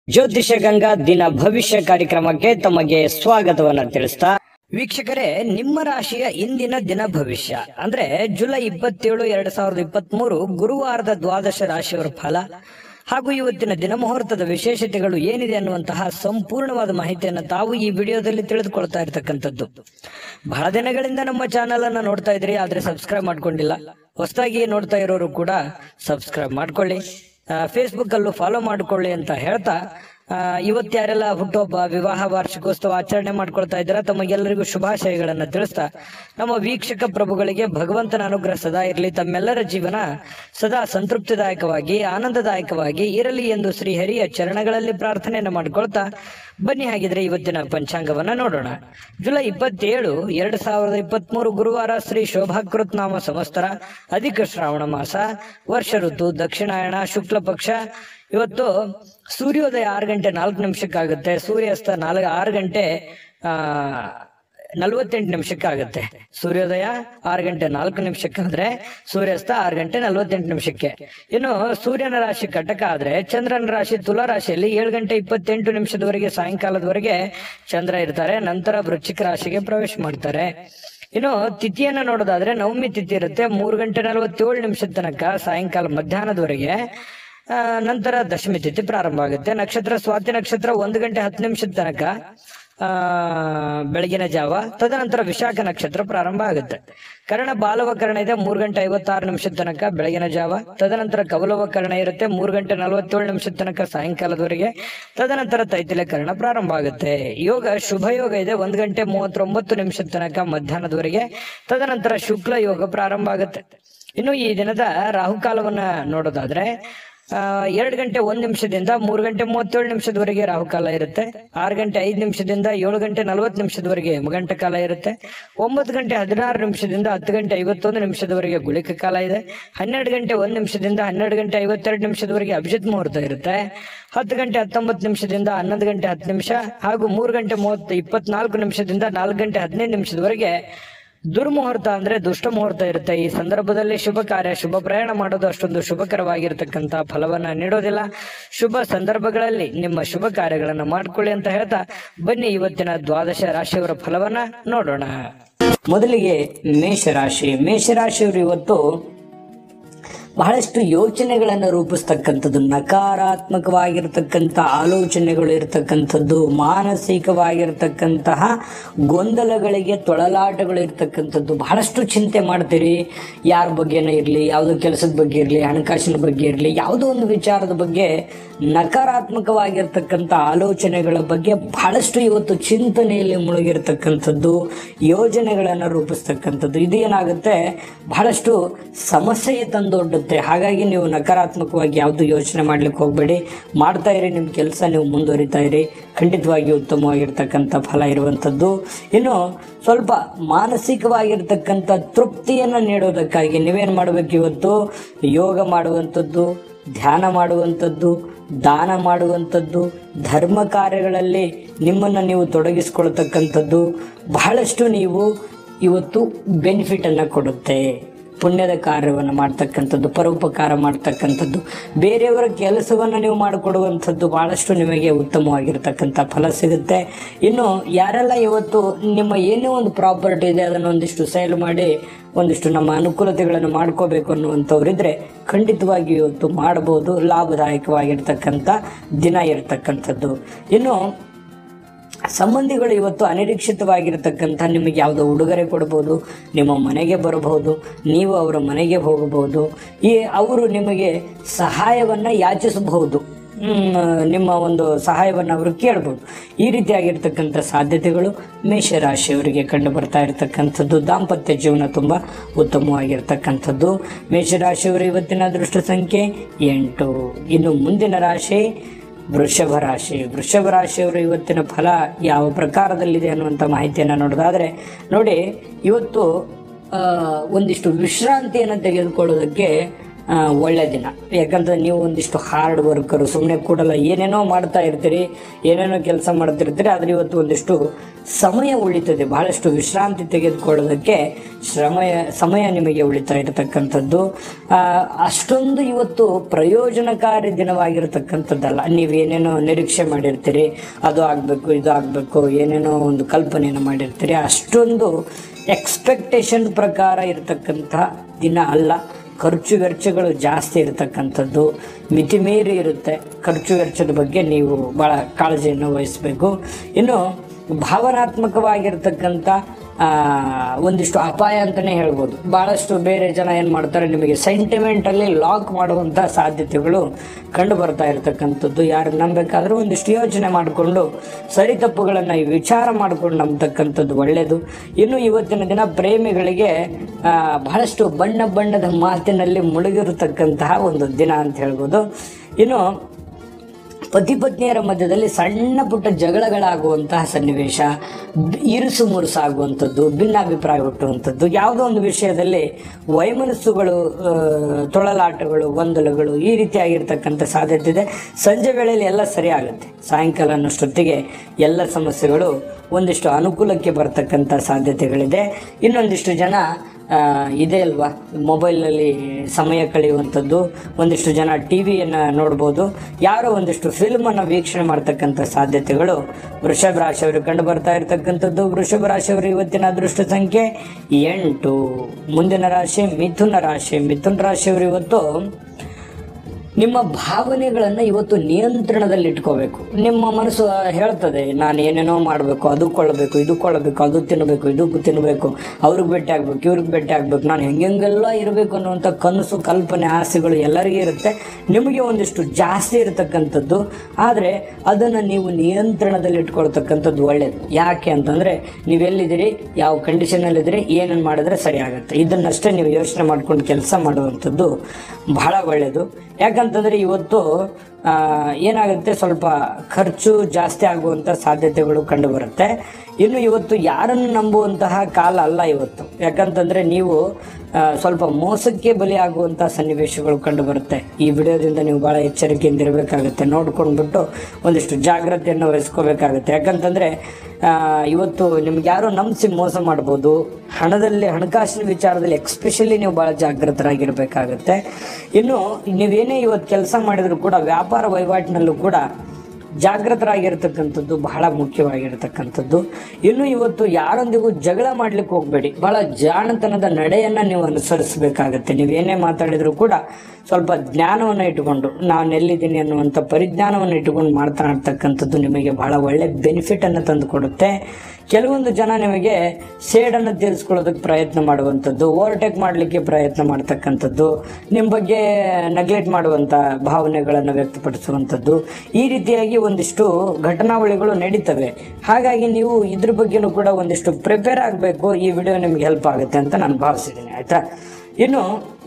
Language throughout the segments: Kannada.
ಜ್ಯೋತಿಷ ಗಂಗಾ ದಿನ ಭವಿಷ್ಯ ಕಾರ್ಯಕ್ರಮಕ್ಕೆ ತಮಗೆ ಸ್ವಾಗತವನ್ನ ತಿಳಿಸ್ತಾ ವೀಕ್ಷಕರೇ ನಿಮ್ಮ ರಾಶಿಯ ಇಂದಿನ ದಿನ ಭವಿಷ್ಯ ಅಂದ್ರೆ ಜುಲೈ ಇಪ್ಪತ್ತೇಳು ಎರಡ್ ಸಾವಿರದ ಇಪ್ಪತ್ತ್ ಮೂರು ಗುರುವಾರದ ದ್ವಾದಶ ರಾಶಿಯವರ ಫಲ ಹಾಗೂ ಇವತ್ತಿನ ದಿನ ಮುಹೂರ್ತದ ವಿಶೇಷತೆಗಳು ಏನಿದೆ ಅನ್ನುವಂತಹ ಸಂಪೂರ್ಣವಾದ ಮಾಹಿತಿಯನ್ನು ತಾವು ಈ ವಿಡಿಯೋದಲ್ಲಿ ತಿಳಿದುಕೊಳ್ತಾ ಇರತಕ್ಕಂಥದ್ದು ಬಹಳ ದಿನಗಳಿಂದ ನಮ್ಮ ಚಾನೆಲ್ ಅನ್ನ ನೋಡ್ತಾ ಇದ್ರಿ ಆದ್ರೆ ಸಬ್ಸ್ಕ್ರೈಬ್ ಮಾಡ್ಕೊಂಡಿಲ್ಲ ಹೊಸದಾಗಿ ನೋಡ್ತಾ ಇರೋರು ಕೂಡ ಸಬ್ಸ್ಕ್ರೈಬ್ ಮಾಡ್ಕೊಳ್ಳಿ ಫೇಸ್ಬುಕ್ ಅಲ್ಲೂ ಫಾಲೋ ಮಾಡ್ಕೊಳ್ಳಿ ಅಂತ ಹೇಳ್ತಾ ಆ, ಇವತ್ತು ಯಾರೆಲ್ಲ ಹುಟ್ಟುಹಬ್ಬ ವಿವಾಹ ವಾರ್ಷಿಕೋತ್ಸವ ಆಚರಣೆ ಮಾಡ್ಕೊಳ್ತಾ ಇದ್ದೀರಾ ತಮಗೆಲ್ಲರಿಗೂ ಶುಭಾಶಯಗಳನ್ನ ತಿಳಿಸ್ತಾ ನಮ್ಮ ವೀಕ್ಷಕ ಪ್ರಭುಗಳಿಗೆ ಭಗವಂತನ ಅನುಗ್ರಹ ಸದಾ ಇರಲಿ ತಮ್ಮೆಲ್ಲರ ಜೀವನ ಸದಾ ಸಂತೃಪ್ತಿದಾಯಕವಾಗಿ ಆನಂದದಾಯಕವಾಗಿ ಇರಲಿ ಎಂದು ಶ್ರೀ ಹರಿಯ ಚರಣಗಳಲ್ಲಿ ಪ್ರಾರ್ಥನೆಯನ್ನು ಮಾಡ್ಕೊಳ್ತಾ ಬನ್ನಿ ಹಾಗಿದ್ರೆ ಇವತ್ತಿನ ಪಂಚಾಂಗವನ್ನ ನೋಡೋಣ ಜುಲೈ ಇಪ್ಪತ್ತೇಳು ಎರಡ್ ಸಾವಿರದ ಇಪ್ಪತ್ತ್ ಮೂರು ಗುರುವಾರ ಶ್ರೀ ಶೋಭಾಕೃತ್ ನಾಮ ಸಂವತ್ಸರ ಅಧಿಕ ಶ್ರಾವಣ ಮಾಸ ವರ್ಷ ಋತು ದಕ್ಷಿಣಾಯಣ ಶುಕ್ಲ ಪಕ್ಷ ಇವತ್ತು ಸೂರ್ಯೋದಯ ಆರು ಗಂಟೆ ನಾಲ್ಕು ನಿಮಿಷಕ್ಕಾಗುತ್ತೆ ಸೂರ್ಯಾಸ್ತ ನಾಲ್ಕು ಆರು ಗಂಟೆ ಆ ನಲವತ್ತೆಂಟು ನಿಮಿಷಕ್ಕಾಗುತ್ತೆ ಸೂರ್ಯೋದಯ ಆರು ಗಂಟೆ ನಾಲ್ಕು ನಿಮಿಷಕ್ಕಾದ್ರೆ ಸೂರ್ಯಾಸ್ತ ಆರು ಗಂಟೆ ನಲವತ್ತೆಂಟು ನಿಮಿಷಕ್ಕೆ ಇನ್ನು ಸೂರ್ಯನ ರಾಶಿ ಕಟಕ ಆದ್ರೆ ಚಂದ್ರನ ರಾಶಿ ತುಲಾ ರಾಶಿಯಲ್ಲಿ ಏಳು ಗಂಟೆ ಇಪ್ಪತ್ತೆಂಟು ನಿಮಿಷದವರೆಗೆ ಸಾಯಂಕಾಲದವರೆಗೆ ಚಂದ್ರ ಇರ್ತಾರೆ ನಂತರ ವೃಶ್ಚಿಕ ರಾಶಿಗೆ ಪ್ರವೇಶ ಮಾಡ್ತಾರೆ ಇನ್ನು ತಿಥಿಯನ್ನ ನೋಡೋದಾದ್ರೆ ನವಮಿ ತಿಥಿ ಇರುತ್ತೆ ಮೂರು ಗಂಟೆ ನಲವತ್ತೇಳು ನಿಮಿಷದ ತನಕ ಸಾಯಂಕಾಲ ಮಧ್ಯಾಹ್ನದವರೆಗೆ ಆ, ನಂತರ ದಶಮಿ ತಿಥಿ ಪ್ರಾರಂಭ ಆಗುತ್ತೆ ನಕ್ಷತ್ರ ಸ್ವಾತಿ ನಕ್ಷತ್ರ ಒಂದು ಗಂಟೆ ಹತ್ತು ನಿಮಿಷದ ತನಕ ಆ ಬೆಳಗಿನ ಜಾವ ತದನಂತರ ವಿಶಾಖ ನಕ್ಷತ್ರ ಪ್ರಾರಂಭ ಆಗುತ್ತೆ ಕರ್ಣ ಬಾಲವ ಕರ್ಣ ಇದೆ ಮೂರು ಗಂಟೆ ಐವತ್ತಾರು ನಿಮಿಷದ ತನಕ ಬೆಳಗಿನ ಜಾವ ತದನಂತರ ಕವಲವ ಕರ್ಣ ಇರುತ್ತೆ ಮೂರು ಗಂಟೆ ನಲವತ್ತೇಳು ನಿಮಿಷದ ತನಕ ಸಾಯಂಕಾಲದವರೆಗೆ ತದನಂತರ ತೈತಿಲ ಕರ್ಣ ಪ್ರಾರಂಭ ಆಗುತ್ತೆ ಯೋಗ ಶುಭ ಯೋಗ ಇದೆ ಒಂದು ಗಂಟೆ ಮೂವತ್ತೊಂಬತ್ತು ನಿಮಿಷದ ತನಕ ಮಧ್ಯಾಹ್ನದವರೆಗೆ ತದನಂತರ ಶುಕ್ಲ ಯೋಗ ಪ್ರಾರಂಭ ಆಗುತ್ತೆ ಇನ್ನು ಈ ದಿನದ ರಾಹುಕಾಲವನ್ನ ನೋಡೋದಾದ್ರೆ ಆ, ಎರಡು ಗಂಟೆ ಒಂದ್ ನಿಮಿಷದಿಂದ ಮೂರು ಗಂಟೆ ಮೂವತ್ತೇಳು ನಿಮಿಷದವರೆಗೆ ರಾಹುಕಾಲ ಇರುತ್ತೆ ಆರು ಗಂಟೆ ಐದು ನಿಮಿಷದಿಂದ ಏಳು ಗಂಟೆ ನಲವತ್ತು ನಿಮಿಷದವರೆಗೆ ಯಮಗಂಟ ಕಾಲ ಇರುತ್ತೆ ಒಂಬತ್ತು ಗಂಟೆ ಹದಿನಾರು ನಿಮಿಷದಿಂದ ಹತ್ತು ಗಂಟೆ ಐವತ್ತೊಂದು ನಿಮಿಷದವರೆಗೆ ಗುಳಿಕ ಕಾಲ ಇದೆ ಹನ್ನೆರಡು ಗಂಟೆ ಒಂದ್ ನಿಮಿಷದಿಂದ ಹನ್ನೆರಡು ಗಂಟೆ ಐವತ್ತೆರಡು ನಿಮಿಷದವರೆಗೆ ಅಭಿಜಿತ್ ಮುಹೂರ್ತ ಇರುತ್ತೆ ಹತ್ತು ಗಂಟೆ ಹತ್ತೊಂಬತ್ತು ನಿಮಿಷದಿಂದ ಹನ್ನೊಂದು ಗಂಟೆ ಹತ್ತು ನಿಮಿಷ ಹಾಗೂ ಮೂರು ಗಂಟೆ ಮೂವತ್ತು ಇಪ್ಪತ್ನಾಲ್ಕು ನಿಮಿಷದಿಂದ ನಾಲ್ಕು ಗಂಟೆ ಹದಿನೈದು ನಿಮಿಷದವರೆಗೆ ದುರ್ಮುಹೂರ್ತ ಅಂದ್ರೆ ದುಷ್ಟ ಮುಹೂರ್ತ ಇರುತ್ತೆ ಈ ಸಂದರ್ಭದಲ್ಲಿ ಶುಭ ಕಾರ್ಯ ಶುಭ ಪ್ರಯಾಣ ಮಾಡೋದು ಅಷ್ಟೊಂದು ಶುಭಕರವಾಗಿರ್ತಕ್ಕಂತ ಫಲವನ್ನ ನೀಡೋದಿಲ್ಲ ಶುಭ ಸಂದರ್ಭಗಳಲ್ಲಿ ನಿಮ್ಮ ಶುಭ ಕಾರ್ಯಗಳನ್ನ ಮಾಡ್ಕೊಳ್ಳಿ ಅಂತ ಹೇಳ್ತಾ ಬನ್ನಿ ಇವತ್ತಿನ ದ್ವಾದಶ ರಾಶಿಯವರ ಫಲವನ್ನ ನೋಡೋಣ ಮೊದಲಿಗೆ ಮೇಷರಾಶಿ ಮೇಷರಾಶಿಯವರು ಇವತ್ತು ಬಹಳಷ್ಟು ಯೋಚನೆಗಳನ್ನು ರೂಪಿಸ್ತಕ್ಕಂಥದ್ದು ನಕಾರಾತ್ಮಕವಾಗಿರ್ತಕ್ಕಂಥ ಆಲೋಚನೆಗಳು ಇರತಕ್ಕಂಥದ್ದು ಮಾನಸಿಕವಾಗಿರ್ತಕ್ಕಂತಹ ಗೊಂದಲಗಳಿಗೆ ತೊಳಲಾಟಗಳು ಇರ್ತಕ್ಕಂಥದ್ದು ಬಹಳಷ್ಟು ಚಿಂತೆ ಮಾಡ್ತೀರಿ ಯಾರ ಬಗ್ಗೆನೇ ಇರಲಿ ಯಾವುದೋ ಕೆಲಸದ ಬಗ್ಗೆ ಇರಲಿ ಹಣಕಾಸಿನ ಬಗ್ಗೆ ಇರಲಿ ಯಾವುದೋ ಒಂದು ವಿಚಾರದ ಬಗ್ಗೆ ನಕಾರಾತ್ಮಕವಾಗಿರ್ತಕ್ಕಂಥ ಆಲೋಚನೆಗಳ ಬಗ್ಗೆ ಬಹಳಷ್ಟು ಇವತ್ತು ಚಿಂತನೆಯಲ್ಲಿ ಮುಳುಗಿರ್ತಕ್ಕಂಥದ್ದು ಯೋಜನೆಗಳನ್ನು ರೂಪಿಸ್ತಕ್ಕಂಥದ್ದು ಇದೇನಾಗುತ್ತೆ ಬಹಳಷ್ಟು ಸಮಸ್ಯೆ ತಂದೊಡ್ಡುತ್ತೆ ಹಾಗಾಗಿ ನೀವು ನಕಾರಾತ್ಮಕವಾಗಿ ಯಾವುದು ಯೋಚನೆ ಮಾಡ್ಲಿಕ್ಕೆ ಹೋಗಬೇಡಿ ಮಾಡ್ತಾ ಇರಿ ನಿಮ್ಮ ಕೆಲಸ ನೀವು ಮುಂದುವರಿತಾ ಇರಿ ಖಂಡಿತವಾಗಿ ಉತ್ತಮವಾಗಿರ್ತಕ್ಕಂಥ ಫಲ ಇರುವಂಥದ್ದು ಇನ್ನು ಸ್ವಲ್ಪ ಮಾನಸಿಕವಾಗಿರ್ತಕ್ಕಂಥ ತೃಪ್ತಿಯನ್ನು ನೀಡೋದಕ್ಕಾಗಿ ನೀವೇನು ಮಾಡಬೇಕು ಇವತ್ತು ಯೋಗ ಮಾಡುವಂಥದ್ದು ಧ್ಯಾನ ಮಾಡುವಂಥದ್ದು ದಾನ ಮಾಡುವಂಥದ್ದು ಧರ್ಮ ಕಾರ್ಯಗಳಲ್ಲಿ ನಿಮ್ಮನ್ನು ನೀವು ತೊಡಗಿಸ್ಕೊಳ್ತಕ್ಕಂಥದ್ದು ಬಹಳಷ್ಟು ನೀವು ಇವತ್ತು ಬೆನಿಫಿಟನ್ನು ಕೊಡುತ್ತೆ ಪುಣ್ಯದ ಕಾರ್ಯವನ್ನು ಮಾಡ್ತಕ್ಕಂಥದ್ದು ಪರೋಪಕಾರ ಮಾಡ್ತಕ್ಕಂಥದ್ದು ಬೇರೆಯವರ ಕೆಲಸವನ್ನು ನೀವು ಮಾಡಿಕೊಡುವಂಥದ್ದು ಬಹಳಷ್ಟು ನಿಮಗೆ ಉತ್ತಮವಾಗಿರ್ತಕ್ಕಂಥ ಫಲ ಸಿಗುತ್ತೆ ಇನ್ನು ಯಾರೆಲ್ಲ ಇವತ್ತು ನಿಮ್ಮ ಏನೇ ಒಂದು ಪ್ರಾಪರ್ಟಿ ಇದೆ ಅದನ್ನು ಒಂದಿಷ್ಟು ಸೇಲ್ ಮಾಡಿ ಒಂದಿಷ್ಟು ನಮ್ಮ ಅನುಕೂಲತೆಗಳನ್ನು ಮಾಡ್ಕೋಬೇಕು ಅನ್ನುವಂಥವ್ರಿದ್ರೆ ಖಂಡಿತವಾಗಿ ಇವತ್ತು ಮಾಡಬಹುದು ಲಾಭದಾಯಕವಾಗಿರ್ತಕ್ಕಂಥ ದಿನ ಇರತಕ್ಕಂಥದ್ದು ಇನ್ನು ಸಂಬಂಧಿಗಳು ಇವತ್ತು ಅನಿರೀಕ್ಷಿತವಾಗಿರತಕ್ಕಂಥ ನಿಮಗೆ ಯಾವುದೋ ಉಡುಗೊರೆ ಕೊಡ್ಬೋದು ನಿಮ್ಮ ಮನೆಗೆ ಬರಬಹುದು ನೀವು ಅವರ ಮನೆಗೆ ಹೋಗಬಹುದು ಈ ಅವರು ನಿಮಗೆ ಸಹಾಯವನ್ನು ಯಾಚಿಸಬಹುದು ಹ್ಮ್, ನಿಮ್ಮ ಒಂದು ಸಹಾಯವನ್ನು ಅವರು ಕೇಳ್ಬೋದು ಈ ರೀತಿಯಾಗಿರ್ತಕ್ಕಂಥ ಸಾಧ್ಯತೆಗಳು ಮೇಷರಾಶಿಯವರಿಗೆ ಕಂಡು ಬರ್ತಾ ಇರತಕ್ಕಂಥದ್ದು ದಾಂಪತ್ಯ ಜೀವನ ತುಂಬ ಉತ್ತಮವಾಗಿರ್ತಕ್ಕಂಥದ್ದು ಮೇಷರಾಶಿಯವರ ಇವತ್ತಿನ ಅದೃಷ್ಟ ಸಂಖ್ಯೆ ಎಂಟು ಇನ್ನು ಮುಂದಿನ ರಾಶಿ ವೃಷಭ ರಾಶಿ ವೃಷಭ ರಾಶಿಯವರು ಇವತ್ತಿನ ಫಲ ಯಾವ ಪ್ರಕಾರದಲ್ಲಿದೆ ಅನ್ನುವಂಥ ಮಾಹಿತಿಯನ್ನು ನೋಡೋದಾದ್ರೆ ನೋಡಿ ಇವತ್ತು ಆ, ಒಂದಿಷ್ಟು ವಿಶ್ರಾಂತಿಯನ್ನು ತೆಗೆದುಕೊಳ್ಳೋದಕ್ಕೆ ಆ, ಒಳ್ಳೆ ದಿನ ಯಾಕಂದ್ರೆ ನೀವು ಒಂದಿಷ್ಟು ಹಾರ್ಡ್ ವರ್ಕರು ಸುಮ್ಮನೆ ಕೂಡಲ್ಲ ಏನೇನೋ ಮಾಡ್ತಾ ಇರ್ತೀರಿ ಏನೇನೋ ಕೆಲಸ ಮಾಡ್ತಿರ್ತೀರಿ ಆದ್ರೆ ಇವತ್ತು ಒಂದಿಷ್ಟು ಸಮಯ ಉಳಿತದೆ ಬಹಳಷ್ಟು ವಿಶ್ರಾಂತಿ ತೆಗೆದುಕೊಳ್ಳೋದಕ್ಕೆ ಶ್ರಮಯ ಸಮಯ ನಿಮಗೆ ಉಳಿತಾ ಇರತಕ್ಕಂಥದ್ದು ಆ, ಅಷ್ಟೊಂದು ಇವತ್ತು ಪ್ರಯೋಜನಕಾರಿ ದಿನವಾಗಿರತಕ್ಕಂಥದ್ದಲ್ಲ ನೀವೇನೇನೋ ನಿರೀಕ್ಷೆ ಮಾಡಿರ್ತೀರಿ ಅದು ಆಗಬೇಕು ಇದು ಆಗಬೇಕು ಏನೇನೋ ಒಂದು ಕಲ್ಪನೆಯನ್ನು ಮಾಡಿರ್ತೀರಿ ಅಷ್ಟೊಂದು ಎಕ್ಸ್ಪೆಕ್ಟೇಷನ್ ಪ್ರಕಾರ ಇರತಕ್ಕಂಥ ದಿನ ಅಲ್ಲ ಖರ್ಚು ವೆಚ್ಚಗಳು ಜಾಸ್ತಿ ಇರತಕ್ಕಂಥದ್ದು ಮಿತಿಮೀರಿ ಇರುತ್ತೆ ಖರ್ಚು ವೆಚ್ಚದ ಬಗ್ಗೆ ನೀವು ಭಾಳ ಕಾಳಜಿಯನ್ನು ವಹಿಸಬೇಕು ಇನ್ನು ಭಾವನಾತ್ಮಕವಾಗಿರ್ತಕ್ಕಂಥ ಆ, ಒಂದಿಷ್ಟು ಅಪಾಯ ಅಂತಲೇ ಹೇಳ್ಬೋದು ಭಾಳಷ್ಟು ಬೇರೆ ಜನ ಏನು ಮಾಡ್ತಾರೆ ನಿಮಗೆ ಸೆಂಟಿಮೆಂಟಲ್ಲಿ ಲಾಕ್ ಮಾಡುವಂಥ ಸಾಧ್ಯತೆಗಳು ಕಂಡು ಬರ್ತಾ ಇರತಕ್ಕಂಥದ್ದು ಯಾರು ನಂಬೇಕಾದ್ರೂ ಒಂದಿಷ್ಟು ಯೋಚನೆ ಮಾಡಿಕೊಂಡು ಸರಿ ತಪ್ಪುಗಳನ್ನು ವಿಚಾರ ಮಾಡಿಕೊಂಡು ನಂಬತಕ್ಕಂಥದ್ದು ಒಳ್ಳೆಯದು ಇನ್ನು ಇವತ್ತಿನ ದಿನ ಪ್ರೇಮಿಗಳಿಗೆ ಆ, ಬಹಳಷ್ಟು ಬಣ್ಣ ಬಣ್ಣದ ಮಾತಿನಲ್ಲಿ ಮುಳುಗಿರತಕ್ಕಂತಹ ಒಂದು ದಿನ ಅಂತ ಹೇಳ್ಬೋದು ಇನ್ನು ಪತಿ ಪತ್ನಿಯರ ಮಧ್ಯದಲ್ಲಿ ಸಣ್ಣ ಪುಟ್ಟ ಜಗಳಗಳಾಗುವಂತಹ ಸನ್ನಿವೇಶ ಬ್- ಇರುಸು ಮುರುಸು ಆಗುವಂಥದ್ದು ಭಿನ್ನಾಭಿಪ್ರಾಯ ಹುಟ್ಟುವಂಥದ್ದು ಯಾವುದೋ ಒಂದು ವಿಷಯದಲ್ಲಿ ವೈಮನಸ್ಸುಗಳು ಆ, ತೊಳಲಾಟಗಳು ಗೊಂದಲಗಳು ಈ ರೀತಿಯಾಗಿರ್ತಕ್ಕಂಥ ಸಾಧ್ಯತೆ ಇದೆ ಸಂಜೆ ವೇಳೆಯಲ್ಲಿ ಎಲ್ಲ ಸರಿ ಆಗುತ್ತೆ ಸಾಯಂಕಾಲ ಅನ್ನೋಷ್ಟೊತ್ತಿಗೆ ಎಲ್ಲ ಸಮಸ್ಯೆಗಳು ಒಂದಿಷ್ಟು ಅನುಕೂಲಕ್ಕೆ ಬರ್ತಕ್ಕಂಥ ಸಾಧ್ಯತೆಗಳಿದೆ ಇನ್ನೊಂದಿಷ್ಟು ಜನ ಆ, ಇದೆ ಅಲ್ವಾ ಮೊಬೈಲ್ನಲ್ಲಿ ಸಮಯ ಕಳೆಯುವಂಥದ್ದು ಒಂದಿಷ್ಟು ಜನ ಟಿ ವಿಯನ್ನು ನೋಡ್ಬೋದು ಯಾರೋ ಒಂದಿಷ್ಟು ಫಿಲ್ಮನ್ನು ವೀಕ್ಷಣೆ ಮಾಡ್ತಕ್ಕಂಥ ಸಾಧ್ಯತೆಗಳು ವೃಷಭ ರಾಶಿಯವರು ಕಂಡು ಬರ್ತಾ ಇರತಕ್ಕಂಥದ್ದು ವೃಷಭ ರಾಶಿಯವರು ಇವತ್ತಿನ ಅದೃಷ್ಟ ಸಂಖ್ಯೆ ಎಂಟು ಮುಂದಿನ ರಾಶಿ ಮಿಥುನ ರಾಶಿ ಮಿಥುನ ರಾಶಿಯವರು ಇವತ್ತು ನಿಮ್ಮ ಭಾವನೆಗಳನ್ನು ಇವತ್ತು ನಿಯಂತ್ರಣದಲ್ಲಿ ಇಟ್ಕೋಬೇಕು ನಿಮ್ಮ ಮನಸ್ಸು ಹೇಳ್ತದೆ ನಾನು ಏನೇನೋ ಮಾಡಬೇಕು ಅದು ಕೊಳ್ಳಬೇಕು ಇದು ಕೊಳ್ಳಬೇಕು ಅದು ತಿನ್ನಬೇಕು ಇದು ತಿನ್ನಬೇಕು ಅವ್ರಿಗೆ ಭೇಟಿ ಆಗ್ಬೇಕು ಇವ್ರಿಗೆ ಭೇಟಿ ಆಗ್ಬೇಕು ನಾನು ಹೆಂಗೆಲ್ಲ ಇರಬೇಕು ಅನ್ನುವಂಥ ಕನಸು ಕಲ್ಪನೆ ಆಸೆಗಳು ಎಲ್ಲರಿಗೂ ಇರುತ್ತೆ ನಿಮಗೆ ಒಂದಿಷ್ಟು ಜಾಸ್ತಿ ಇರತಕ್ಕಂಥದ್ದು ಆದರೆ ಅದನ್ನು ನೀವು ನಿಯಂತ್ರಣದಲ್ಲಿ ಇಟ್ಕೊಳ್ತಕ್ಕಂಥದ್ದು ಒಳ್ಳೆಯದು ಯಾಕೆ ಅಂತಂದರೆ ನೀವೆಲ್ಲಿದ್ದೀರಿ ಯಾವ ಕಂಡೀಷನಲ್ಲಿದ್ದೀರಿ ಏನೇನು ಮಾಡಿದ್ರೆ ಸರಿ ಆಗುತ್ತೆ ಇದನ್ನಷ್ಟೇ ನೀವು ಯೋಚನೆ ಮಾಡ್ಕೊಂಡು ಕೆಲಸ ಮಾಡುವಂಥದ್ದು ಬಹಳ ಒಳ್ಳೆಯದು ಯಾಕಂತಂದರೆ ಇವತ್ತು ಆ, ಏನಾಗುತ್ತೆ ಸ್ವಲ್ಪ ಖರ್ಚು ಜಾಸ್ತಿ ಆಗುವಂಥ ಸಾಧ್ಯತೆಗಳು ಕಂಡು ಬರುತ್ತೆ ಇನ್ನು ಇವತ್ತು ಯಾರನ್ನು ನಂಬುವಂತಹ ಕಾಲ ಅಲ್ಲ ಇವತ್ತು ಯಾಕಂತಂದರೆ ನೀವು ಆ, ಸ್ವಲ್ಪ ಮೋಸಕ್ಕೆ ಬಲಿಯಾಗುವಂಥ ಸನ್ನಿವೇಶಗಳು ಕಂಡು ಬರುತ್ತೆ ಈ ವಿಡಿಯೋದಿಂದ ನೀವು ಭಾಳ ಎಚ್ಚರಿಕೆಯಿಂದ ಇರಬೇಕಾಗುತ್ತೆ ನೋಡ್ಕೊಂಡ್ಬಿಟ್ಟು ಒಂದಿಷ್ಟು ಜಾಗ್ರತೆಯನ್ನು ವಹಿಸ್ಕೋಬೇಕಾಗುತ್ತೆ ಯಾಕಂತಂದರೆ ಆ, ಇವತ್ತು ನಿಮ್ಗೆ ಯಾರೋ ನಂಬಿಸಿ ಮೋಸ ಮಾಡ್ಬೋದು ಹಣದಲ್ಲಿ ಹಣಕಾಸಿನ ವಿಚಾರದಲ್ಲಿ ಎಕ್ಸ್ಪೆಷಲಿ ನೀವು ಭಾಳ ಜಾಗೃತರಾಗಿರ್ಬೇಕಾಗತ್ತೆ ಇನ್ನು ನೀವೇನೇ ಇವತ್ತು ಕೆಲಸ ಮಾಡಿದ್ರು ಕೂಡ ವ್ಯಾಪಾರ ವಹಿವಾಟಿನಲ್ಲೂ ಕೂಡ ಜಾಗೃತರಾಗಿರ್ತಕ್ಕಂಥದ್ದು ಬಹಳ ಮುಖ್ಯವಾಗಿರ್ತಕ್ಕಂಥದ್ದು ಇನ್ನು ಇವತ್ತು ಯಾರೊಂದಿಗೂ ಜಗಳ ಮಾಡ್ಲಿಕ್ಕೆ ಹೋಗಬೇಡಿ ಬಹಳ ಜಾಣತನದ ನಡೆಯನ್ನು ನೀವು ಅನುಸರಿಸಬೇಕಾಗತ್ತೆ ನೀವೇನೇ ಮಾತಾಡಿದ್ರು ಕೂಡ ಸ್ವಲ್ಪ ಜ್ಞಾನವನ್ನು ಇಟ್ಟುಕೊಂಡು ನಾನು ಎಲ್ಲಿದ್ದೀನಿ ಅನ್ನುವಂಥ ಪರಿಜ್ಞಾನವನ್ನು ಇಟ್ಟುಕೊಂಡು ಮಾತನಾಡ್ತಕ್ಕಂಥದ್ದು ನಿಮಗೆ ಬಹಳ ಒಳ್ಳೆ ಬೆನಿಫಿಟನ್ನು ತಂದು ಕೊಡುತ್ತೆ ಕೆಲವೊಂದು ಜನ ನಿಮಗೆ ಸೇಡನ್ನು ತೀರಿಸ್ಕೊಳ್ಳೋದಕ್ಕೆ ಪ್ರಯತ್ನ ಮಾಡುವಂಥದ್ದು ಓವರ್ಟೇಕ್ ಮಾಡಲಿಕ್ಕೆ ಪ್ರಯತ್ನ ಮಾಡ್ತಕ್ಕಂಥದ್ದು ನಿಮ್ಮ ಬಗ್ಗೆ ನೆಗ್ಲೆಕ್ಟ್ ಮಾಡುವಂಥ ಭಾವನೆಗಳನ್ನು ವ್ಯಕ್ತಪಡಿಸುವಂಥದ್ದು ಈ ರೀತಿಯಾಗಿ ಒಂದಿಷ್ಟು ಘಟನಾವಳಿಗಳು ನಡೀತವೆ ಹಾಗಾಗಿ ನೀವು ಇದ್ರ ಬಗ್ಗೆನೂ ಕೂಡ ಒಂದಿಷ್ಟು ಪ್ರಿಪೇರ್ ಆಗಬೇಕು ಈ ವಿಡಿಯೋ ನಿಮ್ಗೆ ಹೆಲ್ಪ್ ಆಗುತ್ತೆ ಅಂತ ನಾನು ಭಾವಿಸಿದ್ದೀನಿ ಆಯಿತಾ ಇನ್ನು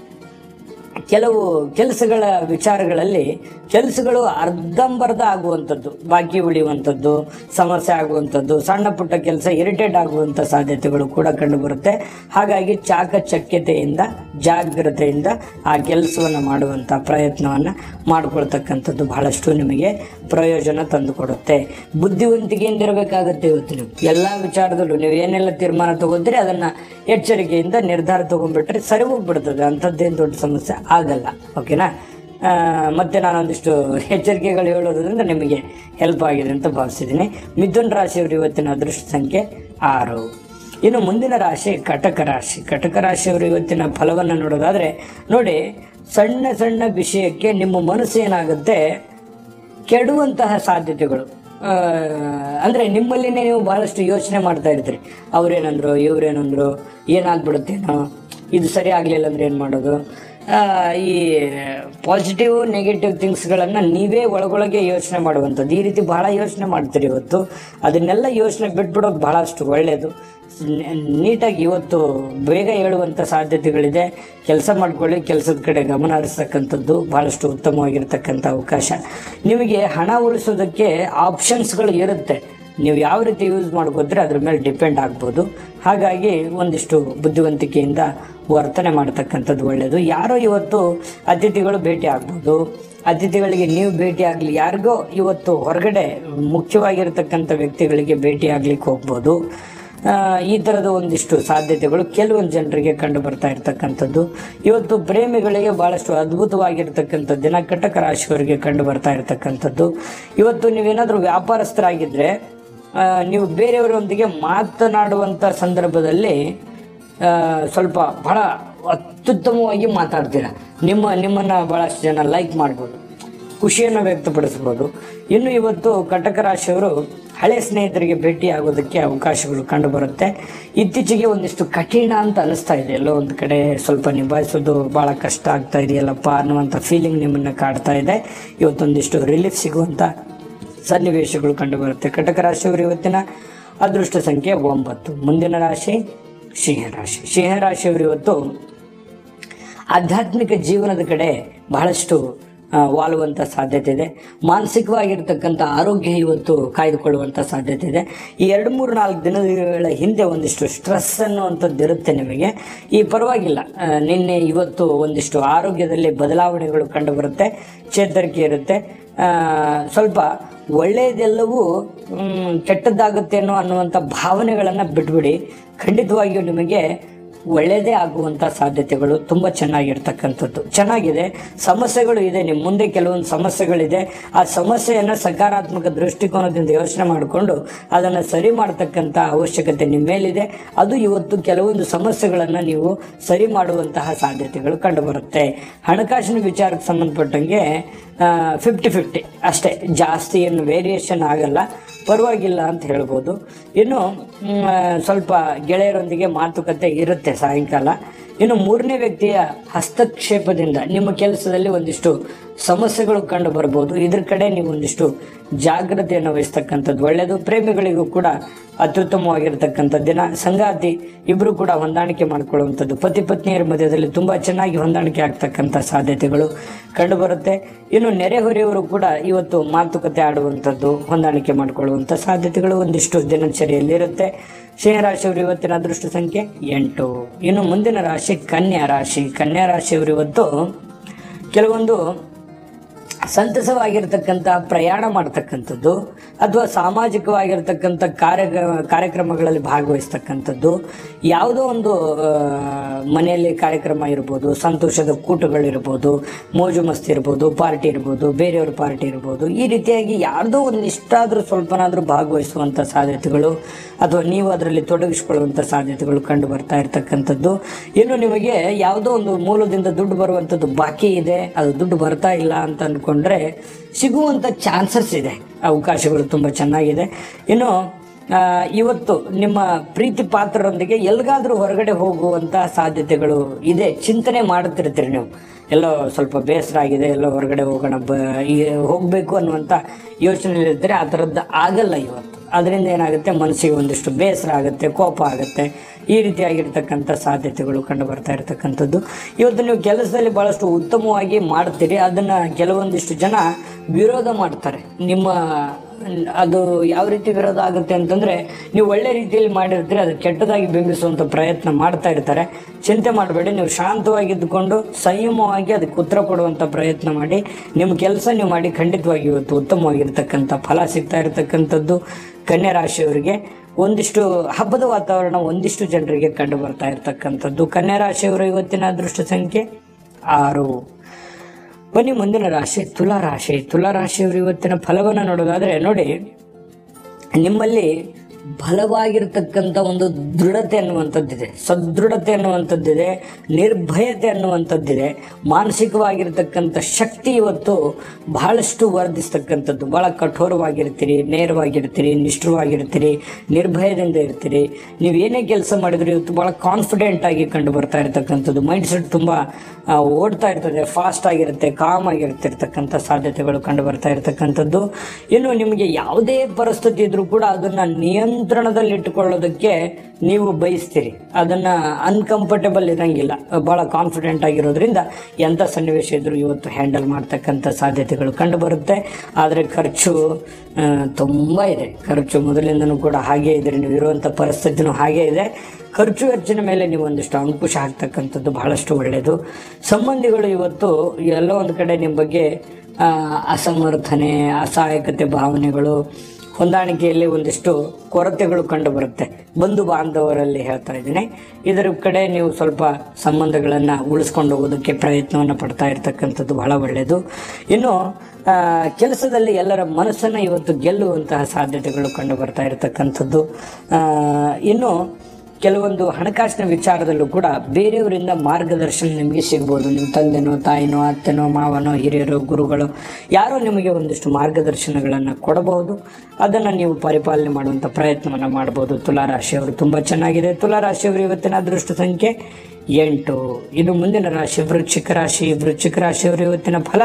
ಕೆಲವು ಕೆಲಸಗಳ ವಿಚಾರಗಳಲ್ಲಿ ಕೆಲಸಗಳು ಅರ್ಧಂಬರ್ಧ ಆಗುವಂಥದ್ದು ಬಾಕಿ ಉಳಿಯುವಂಥದ್ದು ಸಮಸ್ಯೆ ಆಗುವಂಥದ್ದು ಸಣ್ಣ ಪುಟ್ಟ ಕೆಲಸ ಇರಿಟೇಟ್ ಆಗುವಂಥ ಸಾಧ್ಯತೆಗಳು ಕೂಡ ಕಂಡುಬರುತ್ತೆ ಹಾಗಾಗಿ ಚಾಕಚಕ್ಯತೆಯಿಂದ ಜಾಗ್ರತೆಯಿಂದ ಆ ಕೆಲಸವನ್ನು ಮಾಡುವಂಥ ಪ್ರಯತ್ನವನ್ನು ಮಾಡಿಕೊಳ್ತಕ್ಕಂಥದ್ದು ಬಹಳಷ್ಟು ನಿಮಗೆ ಪ್ರಯೋಜನ ತಂದುಕೊಡುತ್ತೆ ಬುದ್ಧಿವಂತಿಕೆಯಿಂದ ಇರಬೇಕಾಗುತ್ತೆ ಇವತ್ತು ನೀವು ಎಲ್ಲ ವಿಚಾರದಲ್ಲೂ ನೀವು ಏನೆಲ್ಲ ತೀರ್ಮಾನ ತಗೋತೀರಿ ಅದನ್ನು ಎಚ್ಚರಿಕೆಯಿಂದ ನಿರ್ಧಾರ ತಗೊಂಡ್ಬಿಟ್ರೆ ಸರಿ ಹೋಗ್ಬಿಡ್ತದೆ ಅಂಥದ್ದೇನು ದೊಡ್ಡ ಸಮಸ್ಯೆ ಆಗಲ್ಲ ಓಕೆನಾ ಆ, ಮತ್ತೆ ನಾನೊಂದಿಷ್ಟು ಎಚ್ಚರಿಕೆಗಳು ಹೇಳೋದ್ರಿಂದ ನಿಮಗೆ ಹೆಲ್ಪ್ ಆಗಿದೆ ಅಂತ ಭಾವಿಸಿದ್ದೀನಿ ಮಿಥುನ್ ರಾಶಿಯವರು ಇವತ್ತಿನ ಅದೃಷ್ಟ ಸಂಖ್ಯೆ ಆರು ಇನ್ನು ಮುಂದಿನ ರಾಶಿ ಕಟಕ ರಾಶಿ ಕಟಕ ರಾಶಿಯವರು ಇವತ್ತಿನ ಫಲವನ್ನು ನೋಡೋದಾದರೆ ನೋಡಿ ಸಣ್ಣ ಸಣ್ಣ ವಿಷಯಕ್ಕೆ ನಿಮ್ಮ ಮನಸ್ಸು ಏನಾಗುತ್ತೆ ಕೆಡುವಂತಹ ಸಾಧ್ಯತೆಗಳು ಆ, ಅಂದ್ರೆ ನಿಮ್ಮಲ್ಲಿನೇ ನೀವು ಬಹಳಷ್ಟು ಯೋಚನೆ ಮಾಡ್ತಾ ಇರ್ತೀರಿ ಅವ್ರೇನಂದ್ರು ಇವ್ರೇನಂದ್ರು ಏನಾಗ್ಬಿಡುತ್ತೇನೋ ಇದು ಸರಿ ಆಗ್ಲಿಲ್ಲ ಅಂದ್ರೆ ಏನು ಮಾಡೋದು ಆ, ಈ ಪಾಸಿಟಿವ್ ನೆಗೆಟಿವ್ ಥಿಂಗ್ಸ್ಗಳನ್ನು ನೀವೇ ಒಳಗೊಳಗೆ ಯೋಚನೆ ಮಾಡುವಂಥದ್ದು ಈ ರೀತಿ ಬಹಳ ಯೋಚನೆ ಮಾಡ್ತೀರಿ ಇವತ್ತು ಅದನ್ನೆಲ್ಲ ಯೋಚನೆ ಬಿಟ್ಬಿಡೋದು ಬಹಳಷ್ಟು ಒಳ್ಳೆಯದು ನ- ನೀಟಾಗಿ ಇವತ್ತು ಬೇಗ ಹೇಳುವಂಥ ಸಾಧ್ಯತೆಗಳಿದೆ ಕೆಲಸ ಮಾಡ್ಕೊಳ್ಳಿ ಕೆಲಸದ ಕಡೆ ಗಮನ ಹರಿಸ್ತಕ್ಕಂಥದ್ದು ಭಾಳಷ್ಟು ಉತ್ತಮವಾಗಿರ್ತಕ್ಕಂಥ ಅವಕಾಶ ನಿಮಗೆ ಹಣ ಉಳಿಸೋದಕ್ಕೆ ಆಪ್ಷನ್ಸ್ಗಳು ಇರುತ್ತೆ ನೀವು ಯಾವ ರೀತಿ ಯೂಸ್ ಮಾಡ್ಕೋದ್ರೆ ಅದ್ರ ಮೇಲೆ ಡಿಪೆಂಡ್ ಆಗ್ಬೋದು ಹಾಗಾಗಿ ಒಂದಿಷ್ಟು ಬುದ್ಧಿವಂತಿಕೆಯಿಂದ ವರ್ತನೆ ಮಾಡ್ತಕ್ಕಂಥದ್ದು ಒಳ್ಳೆಯದು ಯಾರೋ ಇವತ್ತು ಅತಿಥಿಗಳು ಭೇಟಿ ಆಗ್ಬೋದು ಅತಿಥಿಗಳಿಗೆ ನೀವು ಭೇಟಿ ಆಗಲಿ ಯಾರಿಗೋ ಇವತ್ತು ಹೊರಗಡೆ ಮುಖ್ಯವಾಗಿರ್ತಕ್ಕಂಥ ವ್ಯಕ್ತಿಗಳಿಗೆ ಭೇಟಿ ಆಗ್ಲಿಕ್ಕೆ ಹೋಗ್ಬೋದು ಆ, ಈ ಥರದ ಒಂದಿಷ್ಟು ಸಾಧ್ಯತೆಗಳು ಕೆಲವೊಂದು ಜನರಿಗೆ ಕಂಡು ಬರ್ತಾ ಇರ್ತಕ್ಕಂಥದ್ದು ಇವತ್ತು ಪ್ರೇಮಿಗಳಿಗೆ ಬಹಳಷ್ಟು ಅದ್ಭುತವಾಗಿರ್ತಕ್ಕಂಥ ದಿನ ಕಟಕ ರಾಶಿಯವರಿಗೆ ಕಂಡು ಬರ್ತಾ ಇರ್ತಕ್ಕಂಥದ್ದು ಇವತ್ತು ನೀವೇನಾದರೂ ವ್ಯಾಪಾರಸ್ಥರಾಗಿದ್ದರೆ ಆ, ನೀವು ಬೇರೆಯವರೊಂದಿಗೆ ಮಾತನಾಡುವಂಥ ಸಂದರ್ಭದಲ್ಲಿ ಆ, ಸ್ವಲ್ಪ ಬಹಳ ಅತ್ಯುತ್ತಮವಾಗಿ ಮಾತಾಡ್ತೀರ ನಿಮ್ಮ ನಿಮ್ಮನ್ನು ಭಾಳಷ್ಟು ಜನ ಲೈಕ್ ಮಾಡ್ಬೋದು ಖುಷಿಯನ್ನು ವ್ಯಕ್ತಪಡಿಸ್ಬೋದು ಇನ್ನು ಇವತ್ತು ಕಟಕ ರಾಶಿಯವರು ಹಳೆ ಸ್ನೇಹಿತರಿಗೆ ಭೇಟಿ ಆಗೋದಕ್ಕೆ ಅವಕಾಶಗಳು ಕಂಡು ಬರುತ್ತೆ ಇತ್ತೀಚೆಗೆ ಒಂದಿಷ್ಟು ಕಠಿಣ ಅಂತ ಅನಿಸ್ತಾ ಇದೆ ಎಲ್ಲೋ ಒಂದು ಕಡೆ ಸ್ವಲ್ಪ ನಿಭಾಯಿಸೋದು ಭಾಳ ಕಷ್ಟ ಆಗ್ತಾ ಇದೆಯಲ್ಲಪ್ಪ ಅನ್ನುವಂಥ ಫೀಲಿಂಗ್ ನಿಮ್ಮನ್ನು ಕಾಡ್ತಾ ಇದೆ ಇವತ್ತೊಂದಿಷ್ಟು ರಿಲೀಫ್ ಸಿಗುವಂಥ ಸನ್ನಿವೇಶಗಳು ಕಂಡು ಬರುತ್ತೆ ಕಟಕ ರಾಶಿಯವರು ಇವತ್ತಿನ ಅದೃಷ್ಟ ಸಂಖ್ಯೆ ಒಂಬತ್ತು ಮುಂದಿನ ರಾಶಿ ಸಿಂಹರಾಶಿ ಸಿಂಹರಾಶಿಯವರು ಇವತ್ತು ಆಧ್ಯಾತ್ಮಿಕ ಜೀವನದ ಕಡೆ ಬಹಳಷ್ಟು ಆ, ವಾಲುವಂಥ ಸಾಧ್ಯತೆ ಇದೆ ಮಾನಸಿಕವಾಗಿರ್ತಕ್ಕಂಥ ಆರೋಗ್ಯ ಇವತ್ತು ಕಾಯ್ದುಕೊಳ್ಳುವಂಥ ಸಾಧ್ಯತೆ ಇದೆ ಈ ಎರಡು ಮೂರು ನಾಲ್ಕು ದಿನಗಳ ಹಿಂದೆ ಒಂದಿಷ್ಟು ಸ್ಟ್ರೆಸ್ ಅನ್ನುವಂಥದ್ದು ಇರುತ್ತೆ ನಿಮಗೆ ಈ ಪರವಾಗಿಲ್ಲ ಆ, ನಿನ್ನೆ ಇವತ್ತು ಒಂದಿಷ್ಟು ಆರೋಗ್ಯದಲ್ಲಿ ಬದಲಾವಣೆಗಳು ಕಂಡು ಬರುತ್ತೆ ಚೇತರಿಕೆ ಇರುತ್ತೆ ಆ, ಸ್ವಲ್ಪ ಒಳ್ಳೆಯದೆಲ್ಲವೂ ಮ್, ಕೆಟ್ಟದ್ದಾಗುತ್ತೇನೋ ಅನ್ನುವಂಥ ಭಾವನೆಗಳನ್ನು ಬಿಟ್ಬಿಡಿ ಖಂಡಿತವಾಗಿಯೂ ನಿಮಗೆ ಒಳ್ಳೆಯದೇ ಆಗುವಂಥ ಸಾಧ್ಯತೆಗಳು ತುಂಬ ಚೆನ್ನಾಗಿರ್ತಕ್ಕಂಥದ್ದು ಚೆನ್ನಾಗಿದೆ ಸಮಸ್ಯೆಗಳು ಇದೆ ನಿಮ್ಮ ಮುಂದೆ ಕೆಲವೊಂದು ಸಮಸ್ಯೆಗಳಿದೆ ಆ ಸಮಸ್ಯೆಯನ್ನು ಸಕಾರಾತ್ಮಕ ದೃಷ್ಟಿಕೋನದಿಂದ ಯೋಚನೆ ಮಾಡಿಕೊಂಡು ಅದನ್ನು ಸರಿ ಮಾಡ್ತಕ್ಕಂಥ ಅವಶ್ಯಕತೆ ನಿಮ್ಮ ಮೇಲಿದೆ ಅದು ಇವತ್ತು ಕೆಲವೊಂದು ಸಮಸ್ಯೆಗಳನ್ನು ನೀವು ಸರಿ ಮಾಡುವಂತಹ ಸಾಧ್ಯತೆಗಳು ಕಂಡುಬರುತ್ತೆ ಹಣಕಾಸಿನ ವಿಚಾರಕ್ಕೆ ಸಂಬಂಧಪಟ್ಟಂಗೆ ಫಿಫ್ಟಿ ಫಿಫ್ಟಿ ಅಷ್ಟೇ ಜಾಸ್ತಿ ಏನು ವೇರಿಯೇಷನ್ ಆಗಲ್ಲ ಪರವಾಗಿಲ್ಲ ಅಂತ ಹೇಳ್ಬೋದು ಇನ್ನು ಮ್, ಸ್ವಲ್ಪ ಗೆಳೆಯರೊಂದಿಗೆ ಮಾತುಕತೆ ಇರುತ್ತೆ ಸಾಯಂಕಾಲ ಇನ್ನು ಮೂರನೇ ವ್ಯಕ್ತಿಯ ಹಸ್ತಕ್ಷೇಪದಿಂದ ನಿಮ್ಮ ಕೆಲಸದಲ್ಲಿ ಒಂದಿಷ್ಟು ಸಮಸ್ಯೆಗಳು ಕಂಡು ಬರ್ಬೋದು ಇದ್ರ ಕಡೆ ನೀವು ಒಂದಿಷ್ಟು ಜಾಗ್ರತೆಯನ್ನು ವಹಿಸ್ತಕ್ಕಂಥದ್ದು ಒಳ್ಳೆಯದು ಪ್ರೇಮಿಗಳಿಗೂ ಕೂಡ ಅತ್ಯುತ್ತಮವಾಗಿರ್ತಕ್ಕಂಥ ದಿನ ಸಂಗಾತಿ ಇಬ್ಬರು ಕೂಡ ಹೊಂದಾಣಿಕೆ ಮಾಡ್ಕೊಳ್ಳುವಂಥದ್ದು ಪತಿ ಪತ್ನಿಯರ ಮಧ್ಯದಲ್ಲಿ ತುಂಬ ಚೆನ್ನಾಗಿ ಹೊಂದಾಣಿಕೆ ಆಗ್ತಕ್ಕಂಥ ಸಾಧ್ಯತೆಗಳು ಕಂಡುಬರುತ್ತೆ ಇನ್ನು ನೆರೆಹೊರೆಯವರು ಕೂಡ ಇವತ್ತು ಮಾತುಕತೆ ಆಡುವಂಥದ್ದು ಹೊಂದಾಣಿಕೆ ಮಾಡಿಕೊಳ್ಳುವಂಥ ಸಾಧ್ಯತೆಗಳು ಒಂದಿಷ್ಟು ದಿನಚರಿಯಲ್ಲಿರುತ್ತೆ ಸಿಂಹರಾಶಿಯವರು ಇವತ್ತಿನ ಅದೃಷ್ಟ ಸಂಖ್ಯೆ ಎಂಟು ಇನ್ನು ಮುಂದಿನ ರಾಶಿ ಕನ್ಯಾ ರಾಶಿ ಕನ್ಯಾ ರಾಶಿಯವರು ಇವತ್ತು ಕೆಲವೊಂದು ಸಂತಸವಾಗಿರ್ತಕ್ಕಂಥ ಪ್ರಯಾಣ ಮಾಡ್ತಕ್ಕಂಥದ್ದು ಅಥವಾ ಸಾಮಾಜಿಕವಾಗಿರ್ತಕ್ಕಂಥ ಕಾರ್ಯ ಕಾರ್ಯಕ್ರಮಗಳಲ್ಲಿ ಭಾಗವಹಿಸ್ತಕ್ಕಂಥದ್ದು ಯಾವುದೋ ಒಂದು ಆ, ಮನೆಯಲ್ಲಿ ಕಾರ್ಯಕ್ರಮ ಇರ್ಬೋದು ಸಂತೋಷದ ಕೂಟಗಳಿರ್ಬೋದು ಮೋಜು ಮಸ್ತಿ ಇರ್ಬೋದು ಪಾರ್ಟಿ ಇರ್ಬೋದು ಬೇರೆಯವ್ರ ಪಾರ್ಟಿ ಇರ್ಬೋದು ಈ ರೀತಿಯಾಗಿ ಯಾರ್ದೋ ಒಂದು ಇಷ್ಟಾದರೂ ಸ್ವಲ್ಪನಾದರೂ ಭಾಗವಹಿಸುವಂಥ ಸಾಧ್ಯತೆಗಳು ಅಥವಾ ನೀವು ಅದರಲ್ಲಿ ತೊಡಗಿಸಿಕೊಳ್ಳುವಂಥ ಸಾಧ್ಯತೆಗಳು ಕಂಡು ಬರ್ತಾ ಇರ್ತಕ್ಕಂಥದ್ದು ಇನ್ನು ನಿಮಗೆ ಯಾವುದೋ ಒಂದು ಮೂಲದಿಂದ ದುಡ್ಡು ಬರುವಂಥದ್ದು ಬಾಕಿ ಇದೆ ಅದು ದುಡ್ಡು ಬರ್ತಾ ಇಲ್ಲ ಅಂತ ಅಂದ್ಕೊಂಡ್ರೆ ಸಿಗುವಂಥ ಚಾನ್ಸಸ್ ಇದೆ ಅವಕಾಶಗಳು ತುಂಬ ಚೆನ್ನಾಗಿದೆ ಇನ್ನು ಆ, ಇವತ್ತು ನಿಮ್ಮ ಪ್ರೀತಿ ಪಾತ್ರರೊಂದಿಗೆ ಎಲ್ಗಾದ್ರೂ ಹೊರಗಡೆ ಹೋಗುವಂಥ ಸಾಧ್ಯತೆಗಳು ಇದೆ ಚಿಂತನೆ ಮಾಡುತ್ತಿರ್ತೀರಿ ನೀವು ಎಲ್ಲೋ ಸ್ವಲ್ಪ ಬೇಸರ ಆಗಿದೆ ಎಲ್ಲೋ ಹೊರಗಡೆ ಹೋಗೋಣ ಬ ಈ ಹೋಗಬೇಕು ಅನ್ನುವಂಥ ಯೋಚನೆಯಲ್ಲಿರ್ತಾರೆ ಆ ಥರದ್ದು ಆಗಲ್ಲ ಇವತ್ತು ಅದರಿಂದ ಏನಾಗುತ್ತೆ ಮನಸ್ಸಿಗೆ ಒಂದಿಷ್ಟು ಬೇಸರ ಆಗುತ್ತೆ ಕೋಪ ಆಗುತ್ತೆ ಈ ರೀತಿಯಾಗಿರ್ತಕ್ಕಂಥ ಸಾಧ್ಯತೆಗಳು ಕಂಡು ಬರ್ತಾ ಇರತಕ್ಕಂಥದ್ದು ಇವತ್ತು ನೀವು ಕೆಲಸದಲ್ಲಿ ಭಾಳಷ್ಟು ಉತ್ತಮವಾಗಿ ಮಾಡ್ತೀರಿ ಅದನ್ನು ಕೆಲವೊಂದಿಷ್ಟು ಜನ ವಿರೋಧ ಮಾಡ್ತಾರೆ ನಿಮ್ಮ ಅದು ಯಾವ ರೀತಿ ವಿರೋಧ ಆಗುತ್ತೆ ಅಂತಂದ್ರೆ ನೀವು ಒಳ್ಳೆ ರೀತಿಯಲ್ಲಿ ಮಾಡಿರ್ತೀರಿ ಅದು ಕೆಟ್ಟದಾಗಿ ಬಿಂಬಿಸುವಂಥ ಪ್ರಯತ್ನ ಮಾಡ್ತಾ ಇರ್ತಾರೆ ಚಿಂತೆ ಮಾಡಬೇಡಿ ನೀವು ಶಾಂತವಾಗಿದ್ದುಕೊಂಡು ಸಂಯಮವಾಗಿ ಅದಕ್ಕೆ ಉತ್ತರ ಕೊಡುವಂಥ ಪ್ರಯತ್ನ ಮಾಡಿ ನಿಮ್ಮ ಕೆಲಸ ನೀವು ಮಾಡಿ ಖಂಡಿತವಾಗಿ ಇವತ್ತು ಉತ್ತಮವಾಗಿರ್ತಕ್ಕಂಥ ಫಲ ಸಿಗ್ತಾ ಇರತಕ್ಕಂಥದ್ದು ಕನ್ಯಾ ರಾಶಿಯವರಿಗೆ ಒಂದಿಷ್ಟು ಹಬ್ಬದ ವಾತಾವರಣ ಒಂದಿಷ್ಟು ಜನರಿಗೆ ಕಂಡು ಬರ್ತಾ ಇರತಕ್ಕಂಥದ್ದು ಕನ್ಯಾ ರಾಶಿಯವರ ಇವತ್ತಿನ ಅದೃಷ್ಟ ಸಂಖ್ಯೆ ಆರು ಬನ್ನಿ ಮುಂದಿನ ರಾಶಿ ತುಲಾ ರಾಶಿ ತುಲಾ ರಾಶಿಯವರು ಇವತ್ತಿನ ಫಲವನ್ನು ನೋಡೋದಾದ್ರೆ ನೋಡಿ ನಿಮ್ಮಲ್ಲಿ ಬಲವಾಗಿರ್ತಕ್ಕಂಥ ಒಂದು ದೃಢತೆ ಅನ್ನುವಂಥದ್ದಿದೆ ಸದೃಢತೆ ಅನ್ನುವಂಥದ್ದಿದೆ ನಿರ್ಭಯತೆ ಅನ್ನುವಂಥದ್ದಿದೆ ಮಾನಸಿಕವಾಗಿರ್ತಕ್ಕಂಥ ಶಕ್ತಿ ಇವತ್ತು ಬಹಳಷ್ಟು ವರ್ಧಿಸ್ತಕ್ಕಂಥದ್ದು ಬಹಳ ಕಠೋರವಾಗಿರ್ತೀರಿ ನೇರವಾಗಿರ್ತೀರಿ ನಿಷ್ಠುರವಾಗಿರ್ತೀರಿ ನಿರ್ಭಯದಿಂದ ಇರ್ತೀರಿ ನೀವು ಏನೇ ಕೆಲಸ ಮಾಡಿದ್ರು ಇವತ್ತು ಬಹಳ ಕಾನ್ಫಿಡೆಂಟ್ ಆಗಿ ಕಂಡು ಬರ್ತಾ ಇರತಕ್ಕಂಥದ್ದು ಮೈಂಡ್ ಸೆಟ್ ತುಂಬ ಆ, ಓಡ್ತಾ ಇರ್ತದೆ ಫಾಸ್ಟ್ ಆಗಿರುತ್ತೆ ಕಾಮ್ ಆಗಿರ್ತಿರ್ತಕ್ಕಂಥ ಸಾಧ್ಯತೆಗಳು ಕಂಡು ಬರ್ತಾ ಇರತಕ್ಕಂಥದ್ದು ಇನ್ನು ನಿಮಗೆ ಯಾವುದೇ ಪರಿಸ್ಥಿತಿ ಇದ್ರೂ ಕೂಡ ಅದನ್ನ ನಿಯಂತ್ರ ನಿಯಂತ್ರಣದಲ್ಲಿ ಇಟ್ಟುಕೊಳ್ಳೋದಕ್ಕೆ ನೀವು ಬಯಸ್ತೀರಿ ಅದನ್ನ ಅನ್ಕಂಫರ್ಟಬಲ್ ಇರಂಗಿಲ್ಲ ಬಹಳ ಕಾನ್ಫಿಡೆಂಟ್ ಆಗಿರೋದ್ರಿಂದ ಎಂಥ ಸನ್ನಿವೇಶ ಇದ್ರೂ ಇವತ್ತು ಹ್ಯಾಂಡಲ್ ಮಾಡ್ತಕ್ಕಂಥ ಸಾಧ್ಯತೆಗಳು ಕಂಡು ಬರುತ್ತೆ ಆದರೆ ಖರ್ಚು ಆ, ತುಂಬಾ ಇದೆ ಖರ್ಚು ಮೊದಲಿಂದನೂ ಕೂಡ ಹಾಗೆ ಇದೆ ನೀವು ಇರುವಂಥ ಪರಿಸ್ಥಿತಿನೂ ಹಾಗೆ ಇದೆ ಖರ್ಚು ವೆಚ್ಚಿನ ಮೇಲೆ ನೀವು ಒಂದಿಷ್ಟು ಅಂಕುಶ ಹಾಕ್ತಕ್ಕಂಥದ್ದು ಬಹಳಷ್ಟು ಒಳ್ಳೆಯದು ಸಂಬಂಧಿಗಳು ಇವತ್ತು ಎಲ್ಲೋ ಒಂದು ಕಡೆ ನಿಮ್ಮ ಬಗ್ಗೆ ಆ, ಅಸಮರ್ಥನೆ ಅಸಹಾಯಕತೆ ಭಾವನೆಗಳು ಹೊಂದಾಣಿಕೆಯಲ್ಲಿ ಒಂದಿಷ್ಟು ಕೊರತೆಗಳು ಕಂಡು ಬರುತ್ತೆ ಬಂಧು ಬಾಂಧವರಲ್ಲಿ ಹೇಳ್ತಾ ಇದ್ದೀನಿ ಇದರ ಕಡೆ ನೀವು ಸ್ವಲ್ಪ ಸಂಬಂಧಗಳನ್ನು ಉಳಿಸ್ಕೊಂಡು ಹೋಗೋದಕ್ಕೆ ಪ್ರಯತ್ನವನ್ನು ಪಡ್ತಾ ಇರ್ತಕ್ಕಂಥದ್ದು ಬಹಳ ಒಳ್ಳೆಯದು ಇನ್ನು ಆ, ಕೆಲಸದಲ್ಲಿ ಎಲ್ಲರ ಮನಸ್ಸನ್ನು ಇವತ್ತು ಗೆಲ್ಲುವಂತಹ ಸಾಧ್ಯತೆಗಳು ಕಂಡು ಬರ್ತಾ ಇರತಕ್ಕಂಥದ್ದು ಆ, ಇನ್ನು ಕೆಲವೊಂದು ಹಣಕಾಸಿನ ವಿಚಾರದಲ್ಲೂ ಕೂಡ ಬೇರೆಯವರಿಂದ ಮಾರ್ಗದರ್ಶನ ನಿಮಗೆ ಸಿಗ್ಬೋದು ನಿಮ್ಮ ತಂದೆನೋ ತಾಯಿನೋ ಅತ್ತೆನೋ ಮಾವನೋ ಹಿರಿಯರು ಗುರುಗಳು ಯಾರೋ ನಿಮಗೆ ಒಂದಿಷ್ಟು ಮಾರ್ಗದರ್ಶನಗಳನ್ನು ಕೊಡಬಹುದು ಅದನ್ನು ನೀವು ಪರಿಪಾಲನೆ ಮಾಡುವಂಥ ಪ್ರಯತ್ನವನ್ನು ಮಾಡ್ಬೋದು ತುಲಾರಾಶಿಯವರು ತುಂಬ ಚೆನ್ನಾಗಿದೆ ತುಲಾರಾಶಿಯವರು ಇವತ್ತಿನ ಅದೃಷ್ಟ ಸಂಖ್ಯೆ ಎಂಟು ಇನ್ನು ಮುಂದಿನ ರಾಶಿ ವೃಶ್ಚಿಕ ರಾಶಿ ವೃಶ್ಚಿಕ ರಾಶಿಯವರು ಇವತ್ತಿನ ಫಲ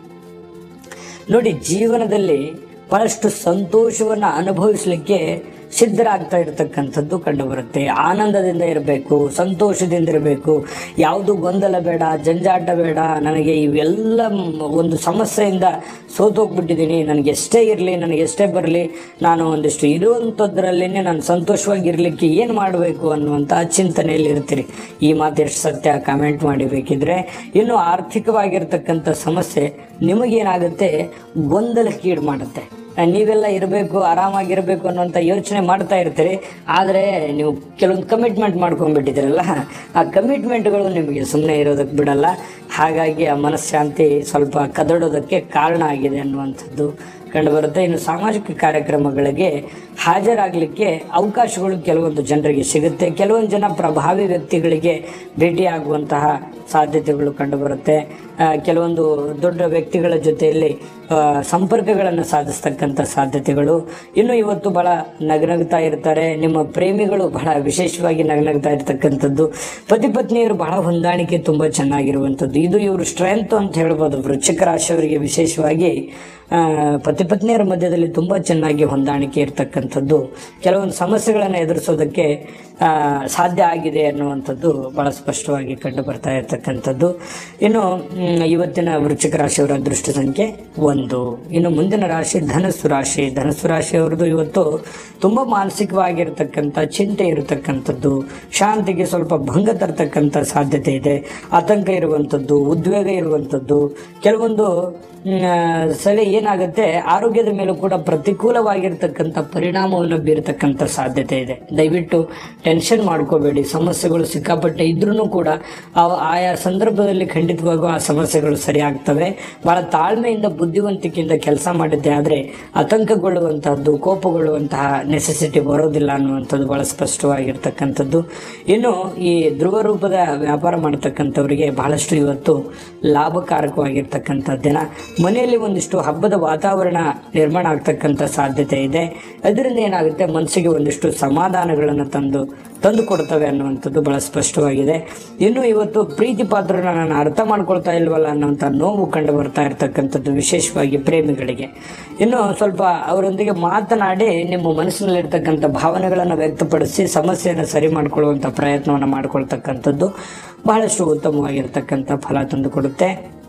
ನೋಡಿ ಜೀವನದಲ್ಲಿ ಬಹಳಷ್ಟು ಸಂತೋಷವನ್ನು ಅನುಭವಿಸಲಿಕ್ಕೆ ಸಿದ್ಧರಾಗ್ತಾ ಇರತಕ್ಕಂಥದ್ದು ಕಂಡುಬರುತ್ತೆ ಆನಂದದಿಂದ ಇರಬೇಕು ಸಂತೋಷದಿಂದ ಇರಬೇಕು ಯಾವುದು ಗೊಂದಲ ಬೇಡ ಜಂಜಾಟ ಬೇಡ ನನಗೆ ಇವೆಲ್ಲ ಮ್- ಒಂದು ಸಮಸ್ಯೆಯಿಂದ ಸೋತೋಗ್ಬಿಟ್ಟಿದ್ದೀನಿ ನನಗೆ ಎಷ್ಟೇ ಇರಲಿ ನನಗೆ ಎಷ್ಟೇ ಬರಲಿ ನಾನು ಒಂದಿಷ್ಟು ಇರುವಂಥದ್ರಲ್ಲೇ ನಾನು ಸಂತೋಷವಾಗಿರ್ಲಿಕ್ಕೆ ಏನು ಮಾಡಬೇಕು ಅನ್ನುವಂಥ ಚಿಂತನೆಯಲ್ಲಿ ಇರ್ತೀರಿ ಈ ಮಾತು ಎಷ್ಟು ಸತ್ಯ ಕಾಮೆಂಟ್ ಮಾಡಿ ಬೇಕಿದ್ರೆ ಇನ್ನು ಆರ್ಥಿಕವಾಗಿರ್ತಕ್ಕಂಥ ಸಮಸ್ಯೆ ನಿಮಗೇನಾಗುತ್ತೆ ಗೊಂದಲಕ್ಕೀಡು ಮಾಡುತ್ತೆ ನೀವೆಲ್ಲ ಇರಬೇಕು ಆರಾಮಾಗಿರಬೇಕು ಅನ್ನುವಂಥ ಯೋಚನೆ ಮಾಡ್ತಾ ಇರ್ತೀರಿ ಆದರೆ ನೀವು ಕೆಲವೊಂದು ಕಮಿಟ್ಮೆಂಟ್ ಮಾಡ್ಕೊಂಡ್ಬಿಟ್ಟಿದ್ದೀರಲ್ಲ ಆ ಕಮಿಟ್ಮೆಂಟ್ಗಳು ನಿಮಗೆ ಸುಮ್ಮನೆ ಇರೋದಕ್ಕೆ ಬಿಡಲ್ಲ ಹಾಗಾಗಿ ಆ ಮನಃಶಾಂತಿ ಸ್ವಲ್ಪ ಕದಡೋದಕ್ಕೆ ಕಾರಣ ಆಗಿದೆ ಅನ್ನುವಂಥದ್ದು ಕಂಡುಬರುತ್ತೆ ಇನ್ನು ಸಾಮಾಜಿಕ ಕಾರ್ಯಕ್ರಮಗಳಿಗೆ ಹಾಜರಾಗಲಿಕ್ಕೆ ಅವಕಾಶಗಳು ಕೆಲವೊಂದು ಜನರಿಗೆ ಸಿಗುತ್ತೆ ಕೆಲವೊಂದು ಜನ ಪ್ರಭಾವಿ ವ್ಯಕ್ತಿಗಳಿಗೆ ಭೇಟಿಯಾಗುವಂತಹ ಸಾಧ್ಯತೆಗಳು ಕಂಡುಬರುತ್ತೆ ಆ, ಕೆಲವೊಂದು ದೊಡ್ಡ ವ್ಯಕ್ತಿಗಳ ಜೊತೆಯಲ್ಲಿ ಆ, ಸಂಪರ್ಕಗಳನ್ನು ಸಾಧಿಸ್ತಕ್ಕಂಥ ಸಾಧ್ಯತೆಗಳು ಇನ್ನು ಇವತ್ತು ಬಹಳ ನಗನಗ್ತಾ ಇರ್ತಾರೆ ನಿಮ್ಮ ಪ್ರೇಮಿಗಳು ಬಹಳ ವಿಶೇಷವಾಗಿ ನಗನಗ್ತಾ ಇರ್ತಕ್ಕಂಥದ್ದು ಪತಿ ಪತ್ನಿಯರು ಬಹಳ ಹೊಂದಾಣಿಕೆ ತುಂಬ ಚೆನ್ನಾಗಿರುವಂಥದ್ದು ಇದು ಇವರು ಸ್ಟ್ರೆಂತ್ ಅಂತ ಹೇಳ್ಬೋದು ವೃಶ್ಚಿಕ ರಾಶಿಯವರಿಗೆ ವಿಶೇಷವಾಗಿ ಆ, ಪತಿ ಪತ್ನಿಯರ ಮಧ್ಯದಲ್ಲಿ ತುಂಬ ಚೆನ್ನಾಗಿ ಹೊಂದಾಣಿಕೆ ಇರತಕ್ಕಂಥದ್ದು ಕೆಲವೊಂದು ಸಮಸ್ಯೆಗಳನ್ನು ಎದುರಿಸೋದಕ್ಕೆ ಆ, ಸಾಧ್ಯ ಆಗಿದೆ ಅನ್ನುವಂಥದ್ದು ಬಹಳ ಸ್ಪಷ್ಟವಾಗಿ ಕಂಡು ಬರ್ತಾ ಇರತಕ್ಕಂಥದ್ದು ಇನ್ನು ಮ್, ಇವತ್ತಿನ ವೃಶ್ಚಿಕ ರಾಶಿಯವರ ಅದೃಷ್ಟ ಸಂಖ್ಯೆ ಒಂದು ಇನ್ನು ಮುಂದಿನ ರಾಶಿ ಧನಸ್ಸು ರಾಶಿ ಧನಸ್ಸು ರಾಶಿಯವರದು ಇವತ್ತು ತುಂಬ ಮಾನಸಿಕವಾಗಿರ್ತಕ್ಕಂಥ ಚಿಂತೆ ಇರತಕ್ಕಂಥದ್ದು ಶಾಂತಿಗೆ ಸ್ವಲ್ಪ ಭಂಗ ತರ್ತಕ್ಕಂಥ ಸಾಧ್ಯತೆ ಇದೆ ಆತಂಕ ಇರುವಂಥದ್ದು ಉದ್ವೇಗ ಇರುವಂಥದ್ದು ಕೆಲವೊಂದು ಮ್, ಸಲ ಏನಾಗುತ್ತೆ ಆರೋಗ್ಯದ ಮೇಲೂ ಕೂಡ ಪ್ರತಿಕೂಲವಾಗಿರ್ತಕ್ಕಂಥ ಪರಿಣಾಮವನ್ನು ಬೀರತಕ್ಕಂಥ ಸಾಧ್ಯತೆ ಇದೆ ದಯವಿಟ್ಟು ಟೆನ್ಷನ್ ಮಾಡ್ಕೋಬೇಡಿ ಸಮಸ್ಯೆಗಳು ಸಿಕ್ಕಾಪಟ್ಟೆ ಇದ್ರೂ ಕೂಡ ಅವ- ಆಯಾ ಸಂದರ್ಭದಲ್ಲಿ ಖಂಡಿತವಾಗೂ ಆ ಸಮಸ್ಯೆಗಳು ಸರಿಯಾಗ್ತವೆ ಬಹಳ ತಾಳ್ಮೆಯಿಂದ ಬುದ್ಧಿವಂತಿಕೆಯಿಂದ ಕೆಲಸ ಮಾಡಿದ್ದೆ ಆದರೆ ಆತಂಕಗೊಳ್ಳುವಂತಹದ್ದು ಕೋಪಗೊಳ್ಳುವಂತಹ ನೆಸೆಸಿಟಿ ಬರೋದಿಲ್ಲ ಅನ್ನುವಂಥದ್ದು ಬಹಳ ಸ್ಪಷ್ಟವಾಗಿರ್ತಕ್ಕಂಥದ್ದು ಇನ್ನು ಈ ಧ್ರುವ ರೂಪದ ವ್ಯಾಪಾರ ಮಾಡ್ತಕ್ಕಂಥವರಿಗೆ ಬಹಳಷ್ಟು ಇವತ್ತು ಲಾಭಕಾರಕವಾಗಿರ್ತಕ್ಕಂಥ ದಿನ ಮನೆಯಲ್ಲಿ ಒಂದಿಷ್ಟು ಹಬ್ಬದ ವಾತಾವರಣ ನಿರ್ಮಾಣ ಆಗ್ತಕ್ಕಂಥ ಸಾಧ್ಯತೆ ಇದೆ ಅದರಿಂದ ಏನಾಗುತ್ತೆ ಮನಸ್ಸಿಗೆ ಒಂದಿಷ್ಟು ಸಮಾಧಾನಗಳನ್ನು ತಂದು ತಂದು ಕೊಡ್ತವೆ ಅನ್ನುವಂಥದ್ದು ಬಹಳ ಸ್ಪಷ್ಟವಾಗಿದೆ ಇನ್ನು ಇವತ್ತು ಪ್ರೀತಿ ಪಾತ್ರನ ನಾನು ಅರ್ಥ ಮಾಡ್ಕೊಳ್ತಾ ಇಲ್ವಲ್ಲ ಅನ್ನೋಂಥ ನೋವು ಕಂಡು ಬರ್ತಾ ಇರ್ತಕ್ಕಂಥದ್ದು ವಿಶೇಷವಾಗಿ ಪ್ರೇಮಿಗಳಿಗೆ ಇನ್ನು ಸ್ವಲ್ಪ ಅವರೊಂದಿಗೆ ಮಾತನಾಡಿ ನಿಮ್ಮ ಮನಸ್ಸಿನಲ್ಲಿರ್ತಕ್ಕಂಥ ಭಾವನೆಗಳನ್ನು ವ್ಯಕ್ತಪಡಿಸಿ ಸಮಸ್ಯೆಯನ್ನು ಸರಿ ಮಾಡ್ಕೊಳ್ಳುವಂಥ ಪ್ರಯತ್ನವನ್ನು ಮಾಡ್ಕೊಳ್ತಕ್ಕಂಥದ್ದು ಬಹಳಷ್ಟು ಉತ್ತಮವಾಗಿರ್ತಕ್ಕಂಥ ಫಲ ತಂದುಕೊಡುತ್ತೆ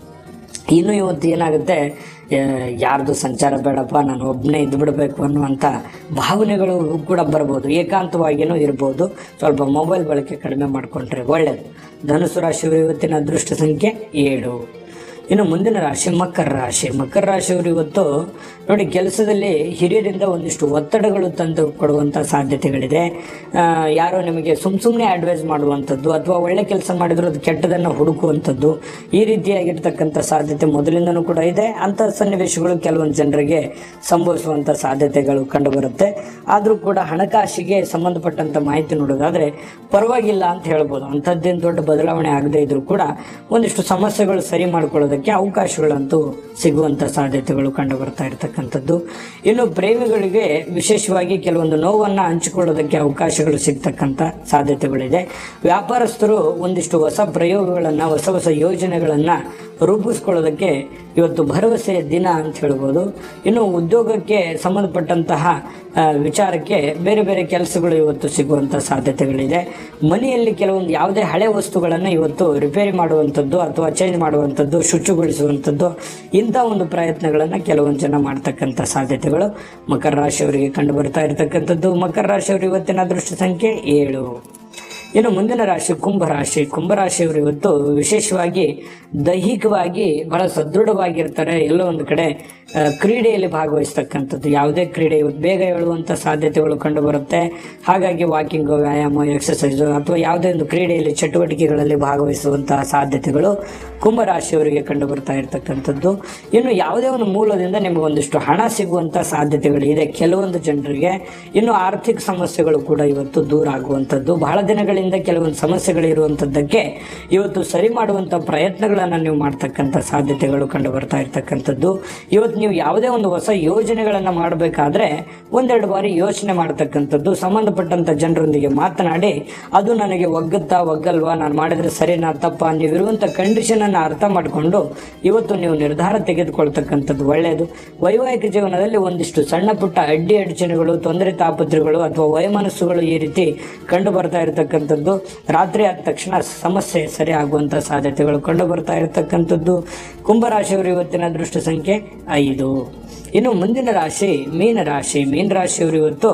ಇನ್ನು ಇವತ್ತು ಏನಾಗುತ್ತೆ ಆ, ಯಾರ್ದು ಸಂಚಾರ ಬೇಡಪ್ಪ ನಾನು ಒಬ್ಬನೇ ಇದ್ದು ಬಿಡಬೇಕು ಅನ್ನುವಂಥ ಭಾವನೆಗಳು ಕೂಡ ಬರ್ಬೋದು ಏಕಾಂತವಾಗಿಯೂ ಇರ್ಬೋದು ಸ್ವಲ್ಪ ಮೊಬೈಲ್ ಬಳಕೆ ಕಡಿಮೆ ಮಾಡಿಕೊಂಡ್ರೆ ಒಳ್ಳೆಯದು ಧನುಸು ರಾಶಿಯವರು ಇವತ್ತಿನ ಅದೃಷ್ಟ ಸಂಖ್ಯೆ ಏಳು ಇನ್ನು ಮುಂದಿನ ರಾಶಿ ಮಕರ ರಾಶಿ ಮಕರ ರಾಶಿಯವರು ಇವತ್ತು ನೋಡಿ ಕೆಲಸದಲ್ಲಿ ಹಿರಿಯರಿಂದ ಒಂದಿಷ್ಟು ಒತ್ತಡಗಳು ತಂದು ಕೊಡುವಂಥ ಸಾಧ್ಯತೆಗಳಿದೆ ಆ, ಯಾರೋ ನಿಮಗೆ ಸುಮ್ ಸುಮ್ಮನೆ ಅಡ್ವೈಸ್ ಮಾಡುವಂಥದ್ದು ಅಥವಾ ಒಳ್ಳೆ ಕೆಲಸ ಮಾಡಿದ್ರು ಅದು ಕೆಟ್ಟದನ್ನು ಹುಡುಕುವಂಥದ್ದು ಈ ರೀತಿಯಾಗಿರ್ತಕ್ಕಂಥ ಸಾಧ್ಯತೆ ಮೊದಲಿಂದನೂ ಕೂಡ ಇದೆ ಅಂಥ ಸನ್ನಿವೇಶಗಳು ಕೆಲವೊಂದು ಜನರಿಗೆ ಸಂಭವಿಸುವಂಥ ಸಾಧ್ಯತೆಗಳು ಕಂಡುಬರುತ್ತೆ ಆದರೂ ಕೂಡ ಹಣಕಾಸಿಗೆ ಸಂಬಂಧಪಟ್ಟಂಥ ಮಾಹಿತಿ ನೋಡೋದಾದ್ರೆ ಪರವಾಗಿಲ್ಲ ಅಂತ ಹೇಳ್ಬೋದು ಅಂಥದ್ದೇನು ದೊಡ್ಡ ಬದಲಾವಣೆ ಆಗದೇ ಇದ್ರೂ ಕೂಡ ಒಂದಿಷ್ಟು ಸಮಸ್ಯೆಗಳು ಸರಿ ಮಾಡ್ಕೊಳ್ಳೋದಕ್ಕೆ ಅವಕಾಶಗಳಂತೂ ಸಿಗುವಂಥ ಸಾಧ್ಯತೆಗಳು ಕಂಡು ಬರ್ತಾ ಇರತಕ್ಕಂಥದ್ದು ಇನ್ನು ಪ್ರೇಮಿಗಳಿಗೆ ವಿಶೇಷವಾಗಿ ಕೆಲವೊಂದು ನೋವನ್ನು ಹಂಚಿಕೊಳ್ಳೋದಕ್ಕೆ ಅವಕಾಶಗಳು ಸಿಗ್ತಕ್ಕಂಥ ಸಾಧ್ಯತೆಗಳಿದೆ ವ್ಯಾಪಾರಸ್ಥರು ಒಂದಿಷ್ಟು ಹೊಸ ಪ್ರಯೋಗಗಳನ್ನು ಹೊಸ ಹೊಸ ಯೋಜನೆಗಳನ್ನು ರೂಪಿಸ್ಕೊಳ್ಳೋದಕ್ಕೆ ಇವತ್ತು ಭರವಸೆಯ ದಿನ ಅಂತ ಹೇಳ್ಬೋದು ಇನ್ನು ಉದ್ಯೋಗಕ್ಕೆ ಸಂಬಂಧಪಟ್ಟಂತಹ ಆ, ವಿಚಾರಕ್ಕೆ ಬೇರೆ ಬೇರೆ ಕೆಲಸಗಳು ಇವತ್ತು ಸಿಗುವಂತ ಸಾಧ್ಯತೆಗಳಿದೆ ಮನೆಯಲ್ಲಿ ಕೆಲವೊಂದು ಯಾವುದೇ ಹಳೆ ವಸ್ತುಗಳನ್ನು ಇವತ್ತು ರಿಪೇರಿ ಮಾಡುವಂಥದ್ದು ಅಥವಾ ಚೇಂಜ್ ಮಾಡುವಂಥದ್ದು ಶುಚಿಗೊಳಿಸುವಂಥದ್ದು ಇಂಥ ಒಂದು ಪ್ರಯತ್ನಗಳನ್ನು ಕೆಲವೊಂದು ಜನ ಮಾಡ್ತಕ್ಕಂಥ ಸಾಧ್ಯತೆಗಳು ಮಕರ ರಾಶಿಯವರಿಗೆ ಕಂಡು ಬರ್ತಾ ಇರತಕ್ಕಂಥದ್ದು ಮಕರ ರಾಶಿಯವರು ಇವತ್ತಿನ ಅದೃಷ್ಟ ಸಂಖ್ಯೆ ಏಳು ಇನ್ನು ಮುಂದಿನ ರಾಶಿ ಕುಂಭ ರಾಶಿ ಕುಂಭ ರಾಶಿಯವರು ಇವತ್ತು ವಿಶೇಷವಾಗಿ ದೈಹಿಕವಾಗಿ ಬಹಳ ಸದೃಢವಾಗಿರ್ತಾರೆ ಎಲ್ಲೋ ಒಂದು ಕಡೆ ಆ, ಕ್ರೀಡೆಯಲ್ಲಿ ಭಾಗವಹಿಸ್ತಕ್ಕಂಥದ್ದು ಯಾವುದೇ ಕ್ರೀಡೆ ಇವತ್ತು ಬೇಗ ಹೇಳುವಂಥ ಸಾಧ್ಯತೆಗಳು ಕಂಡು ಬರುತ್ತೆ ಹಾಗಾಗಿ ವಾಕಿಂಗ್ ವ್ಯಾಯಾಮ ಎಕ್ಸಸೈಸ್ ಅಥವಾ ಯಾವುದೇ ಒಂದು ಕ್ರೀಡೆಯಲ್ಲಿ ಚಟುವಟಿಕೆಗಳಲ್ಲಿ ಭಾಗವಹಿಸುವಂತಹ ಸಾಧ್ಯತೆಗಳು ಕುಂಭ ರಾಶಿಯವರಿಗೆ ಕಂಡು ಬರ್ತಾ ಇರತಕ್ಕಂಥದ್ದು ಇನ್ನು ಯಾವುದೇ ಒಂದು ಮೂಲದಿಂದ ನಿಮಗೆ ಒಂದಿಷ್ಟು ಹಣ ಸಿಗುವಂತ ಸಾಧ್ಯತೆಗಳು ಇದೆ ಕೆಲವೊಂದು ಜನರಿಗೆ ಇನ್ನು ಆರ್ಥಿಕ ಸಮಸ್ಯೆಗಳು ಕೂಡ ಇವತ್ತು ದೂರ ಆಗುವಂಥದ್ದು ಬಹಳ ದಿನಗಳಿಂದ ಕೆಲವೊಂದು ಸಮಸ್ಯೆಗಳು ಇರುವಂಥದ್ದಕ್ಕೆ ಇವತ್ತು ಸರಿ ಮಾಡುವಂತ ಪ್ರಯತ್ನಗಳನ್ನು ನೀವು ಮಾಡ್ತಕ್ಕಂಥ ಸಾಧ್ಯತೆಗಳು ಕಂಡು ಬರ್ತಾ ಇರ್ತಕ್ಕಂಥದ್ದು ಇವತ್ತು ನೀವು ಯಾವುದೇ ಒಂದು ಹೊಸ ಯೋಜನೆಗಳನ್ನು ಮಾಡಬೇಕಾದ್ರೆ ಒಂದೆರಡು ಬಾರಿ ಯೋಚನೆ ಮಾಡ್ತಕ್ಕಂಥದ್ದು ಸಂಬಂಧಪಟ್ಟಂತ ಜನರೊಂದಿಗೆ ಮಾತನಾಡಿ ಅದು ನನಗೆ ಒಗ್ಗುತ್ತಾ ಒಗ್ಗಲ್ವಾ ನಾನು ಮಾಡಿದ್ರೆ ಸರಿನಾ ತಪ್ಪ ನೀವಿರುವಂತ ಕಂಡೀಷನ್ ಅನ್ನು ಅರ್ಥ ಮಾಡಿಕೊಂಡು ಇವತ್ತು ನೀವು ನಿರ್ಧಾರ ತೆಗೆದುಕೊಳ್ತಕ್ಕಂಥದ್ದು ಒಳ್ಳೆಯದು ವೈವಾಹಿಕ ಜೀವನದಲ್ಲಿ ಒಂದಿಷ್ಟು ಸಣ್ಣ ಪುಟ್ಟ ಅಡ್ಡಿ ಅಡಚಣೆಗಳು ತೊಂದರೆ ತಾಪತ್ರೆಗಳು ಅಥವಾ ವಯಮನಸ್ಸುಗಳು ಈ ರೀತಿ ಕಂಡು ಬರ್ತಾ ಇರತಕ್ಕಂಥದ್ದು ರಾತ್ರಿ ಆದ ತಕ್ಷಣ ಸಮಸ್ಯೆ ಸರಿ ಆಗುವಂತ ಸಾಧ್ಯತೆಗಳು ಕಂಡು ಬರ್ತಾ ಇರತಕ್ಕಂಥದ್ದು ಕುಂಭರಾಶಿಯವರು ಇವತ್ತಿನ ಅದೃಷ್ಟ ಸಂಖ್ಯೆ ಐದು ಇನ್ನು ಮುಂದಿನ ರಾಶಿ ಮೀನ ರಾಶಿ ಮೀನ ರಾಶಿಯವರು ಇವತ್ತು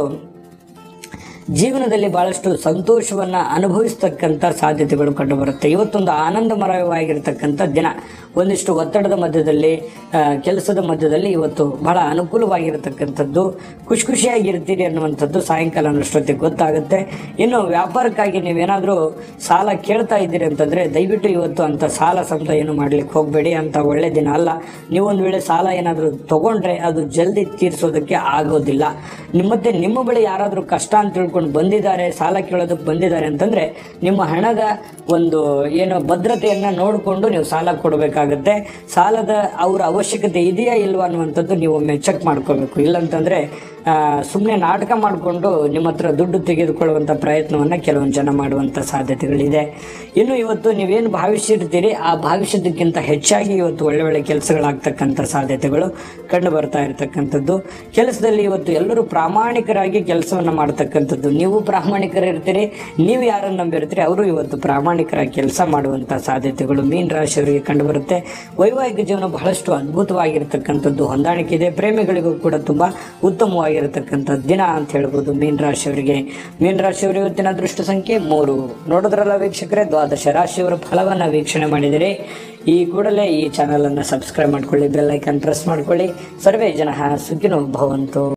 ಜೀವನದಲ್ಲಿ ಬಹಳಷ್ಟು ಸಂತೋಷವನ್ನ ಅನುಭವಿಸ್ತಕ್ಕಂಥ ಸಾಧ್ಯತೆಗಳು ಕಂಡು ಬರುತ್ತೆ ಇವತ್ತೊಂದು ಆನಂದಮಯವಾಗಿರ್ತಕ್ಕಂಥ ದಿನ ಒಂದಿಷ್ಟು ಒತ್ತಡದ ಮಧ್ಯದಲ್ಲಿ ಆ, ಕೆಲಸದ ಮಧ್ಯದಲ್ಲಿ ಇವತ್ತು ಬಹಳ ಅನುಕೂಲವಾಗಿರತಕ್ಕಂಥದ್ದು ಖುಷಿ ಖುಷಿಯಾಗಿರ್ತೀರಿ ಅನ್ನುವಂಥದ್ದು ಸಾಯಂಕಾಲ ಅನ್ನೋಷ್ಟೊತ್ತಿಗೆ ಗೊತ್ತಾಗುತ್ತೆ ಇನ್ನು ವ್ಯಾಪಾರಕ್ಕಾಗಿ ನೀವೇನಾದರೂ ಸಾಲ ಕೇಳ್ತಾ ಇದ್ದೀರಿ ಅಂತಂದ್ರೆ ದಯವಿಟ್ಟು ಇವತ್ತು ಅಂತ ಸಾಲ ಸಮೇತ ಏನು ಮಾಡ್ಲಿಕ್ಕೆ ಹೋಗಬೇಡಿ ಅಂತ ಒಳ್ಳೆ ದಿನ ಅಲ್ಲ ನೀವು ಒಂದು ವೇಳೆ ಸಾಲ ಏನಾದರೂ ತಗೊಂಡ್ರೆ ಅದು ಜಲ್ದಿ ತೀರಿಸೋದಕ್ಕೆ ಆಗೋದಿಲ್ಲ ನಿಮ್ಮ ಮತ್ತೆ ನಿಮ್ಮ ಬಳಿ ಯಾರಾದರೂ ಕಷ್ಟ ಅಂತ ತಿಳ್ಕೊಂಡು ಬಂದಿದ್ದಾರೆ ಸಾಲ ಕೇಳೋದಕ್ಕೆ ಬಂದಿದ್ದಾರೆ ಅಂತಂದ್ರೆ ನಿಮ್ಮ ಹಣದ ಒಂದು ಏನು ಭದ್ರತೆಯನ್ನ ನೋಡಿಕೊಂಡು ನೀವು ಸಾಲ ಕೊಡಬೇಕಾಗತ್ತೆ ಸಾಲದ ಅವರ ಅವಶ್ಯಕತೆ ಇದೆಯಾ ಇಲ್ವಾ ಅನ್ನುವಂಥದ್ದು ನೀವು ಒಮ್ಮೆ ಚೆಕ್ ಮಾಡ್ಕೋಬೇಕು ಇಲ್ಲಂತಂದ್ರೆ ಸುಮ್ಮನೆ ನಾಟಕ ಮಾಡಿಕೊಂಡು ನಿಮ್ಮ ಹತ್ರ ದುಡ್ಡು ತೆಗೆದುಕೊಳ್ಳುವಂಥ ಪ್ರಯತ್ನವನ್ನ ಕೆಲವೊಂದು ಜನ ಮಾಡುವಂಥ ಸಾಧ್ಯತೆಗಳಿದೆ ಇನ್ನು ಇವತ್ತು ನೀವೇನು ಭಾವಿಸಿರ್ತೀರಿ ಆ ಭವಿಷ್ಯದಕ್ಕಿಂತ ಹೆಚ್ಚಾಗಿ ಇವತ್ತು ಒಳ್ಳೆ ಒಳ್ಳೆ ಕೆಲಸಗಳಾಗ್ತಕ್ಕಂಥ ಸಾಧ್ಯತೆಗಳು ಕಂಡು ಬರ್ತಾ ಇರತಕ್ಕಂಥದ್ದು ಕೆಲಸದಲ್ಲಿ ಇವತ್ತು ಎಲ್ಲರೂ ಪ್ರಾಮಾಣಿಕರಾಗಿ ಕೆಲಸವನ್ನ ಮಾಡ್ತಕ್ಕಂಥದ್ದು ನೀವು ಪ್ರಾಮಾಣಿಕರಿರ್ತೀರಿ ನೀವು ಯಾರನ್ನು ನಂಬಿರ್ತೀರಿ ಅವರು ಇವತ್ತು ಪ್ರಾಮಾಣಿಕರಾಗಿ ಕೆಲಸ ಮಾಡುವಂಥ ಸಾಧ್ಯತೆಗಳು ಮೀನ್ ರಾಶಿಯವರಿಗೆ ಕಂಡು ಬರುತ್ತೆ ವೈವಾಹಿಕ ಜೀವನ ಬಹಳಷ್ಟು ಅದ್ಭುತವಾಗಿರ್ತಕ್ಕಂಥದ್ದು ಹೊಂದಾಣಿಕೆ ಇದೆ ಪ್ರೇಮಿಗಳಿಗೂ ಕೂಡ ತುಂಬಾ ಉತ್ತಮವಾಗಿರತಕ್ಕಂಥ ದಿನ ಅಂತ ಹೇಳ್ಬೋದು ಮೀನ್ ರಾಶಿಯವರಿಗೆ ಮೀನ್ ರಾಶಿಯವರು ಇವತ್ತಿನ ಅದೃಷ್ಟ ಸಂಖ್ಯೆ ಮೂರು ನೋಡಿದ್ರಲ್ಲ ವೀಕ್ಷಕರೇ ದ್ವಾದಶ ರಾಶಿಯವರ ಫಲವನ್ನ ವೀಕ್ಷಣೆ ಮಾಡಿದಿರಿ ಈ ಕೂಡಲೇ ಈ ಚಾನಲ್ ಅನ್ನ ಸಬ್ಸ್ಕ್ರೈಬ್ ಮಾಡ್ಕೊಳ್ಳಿ ಬೆಲ್ ಐಕನ್ ಪ್ರೆಸ್ ಮಾಡ್ಕೊಳ್ಳಿ ಸರ್ವೇ ಜನ ಸುಖಿನೋ ಭವಂತು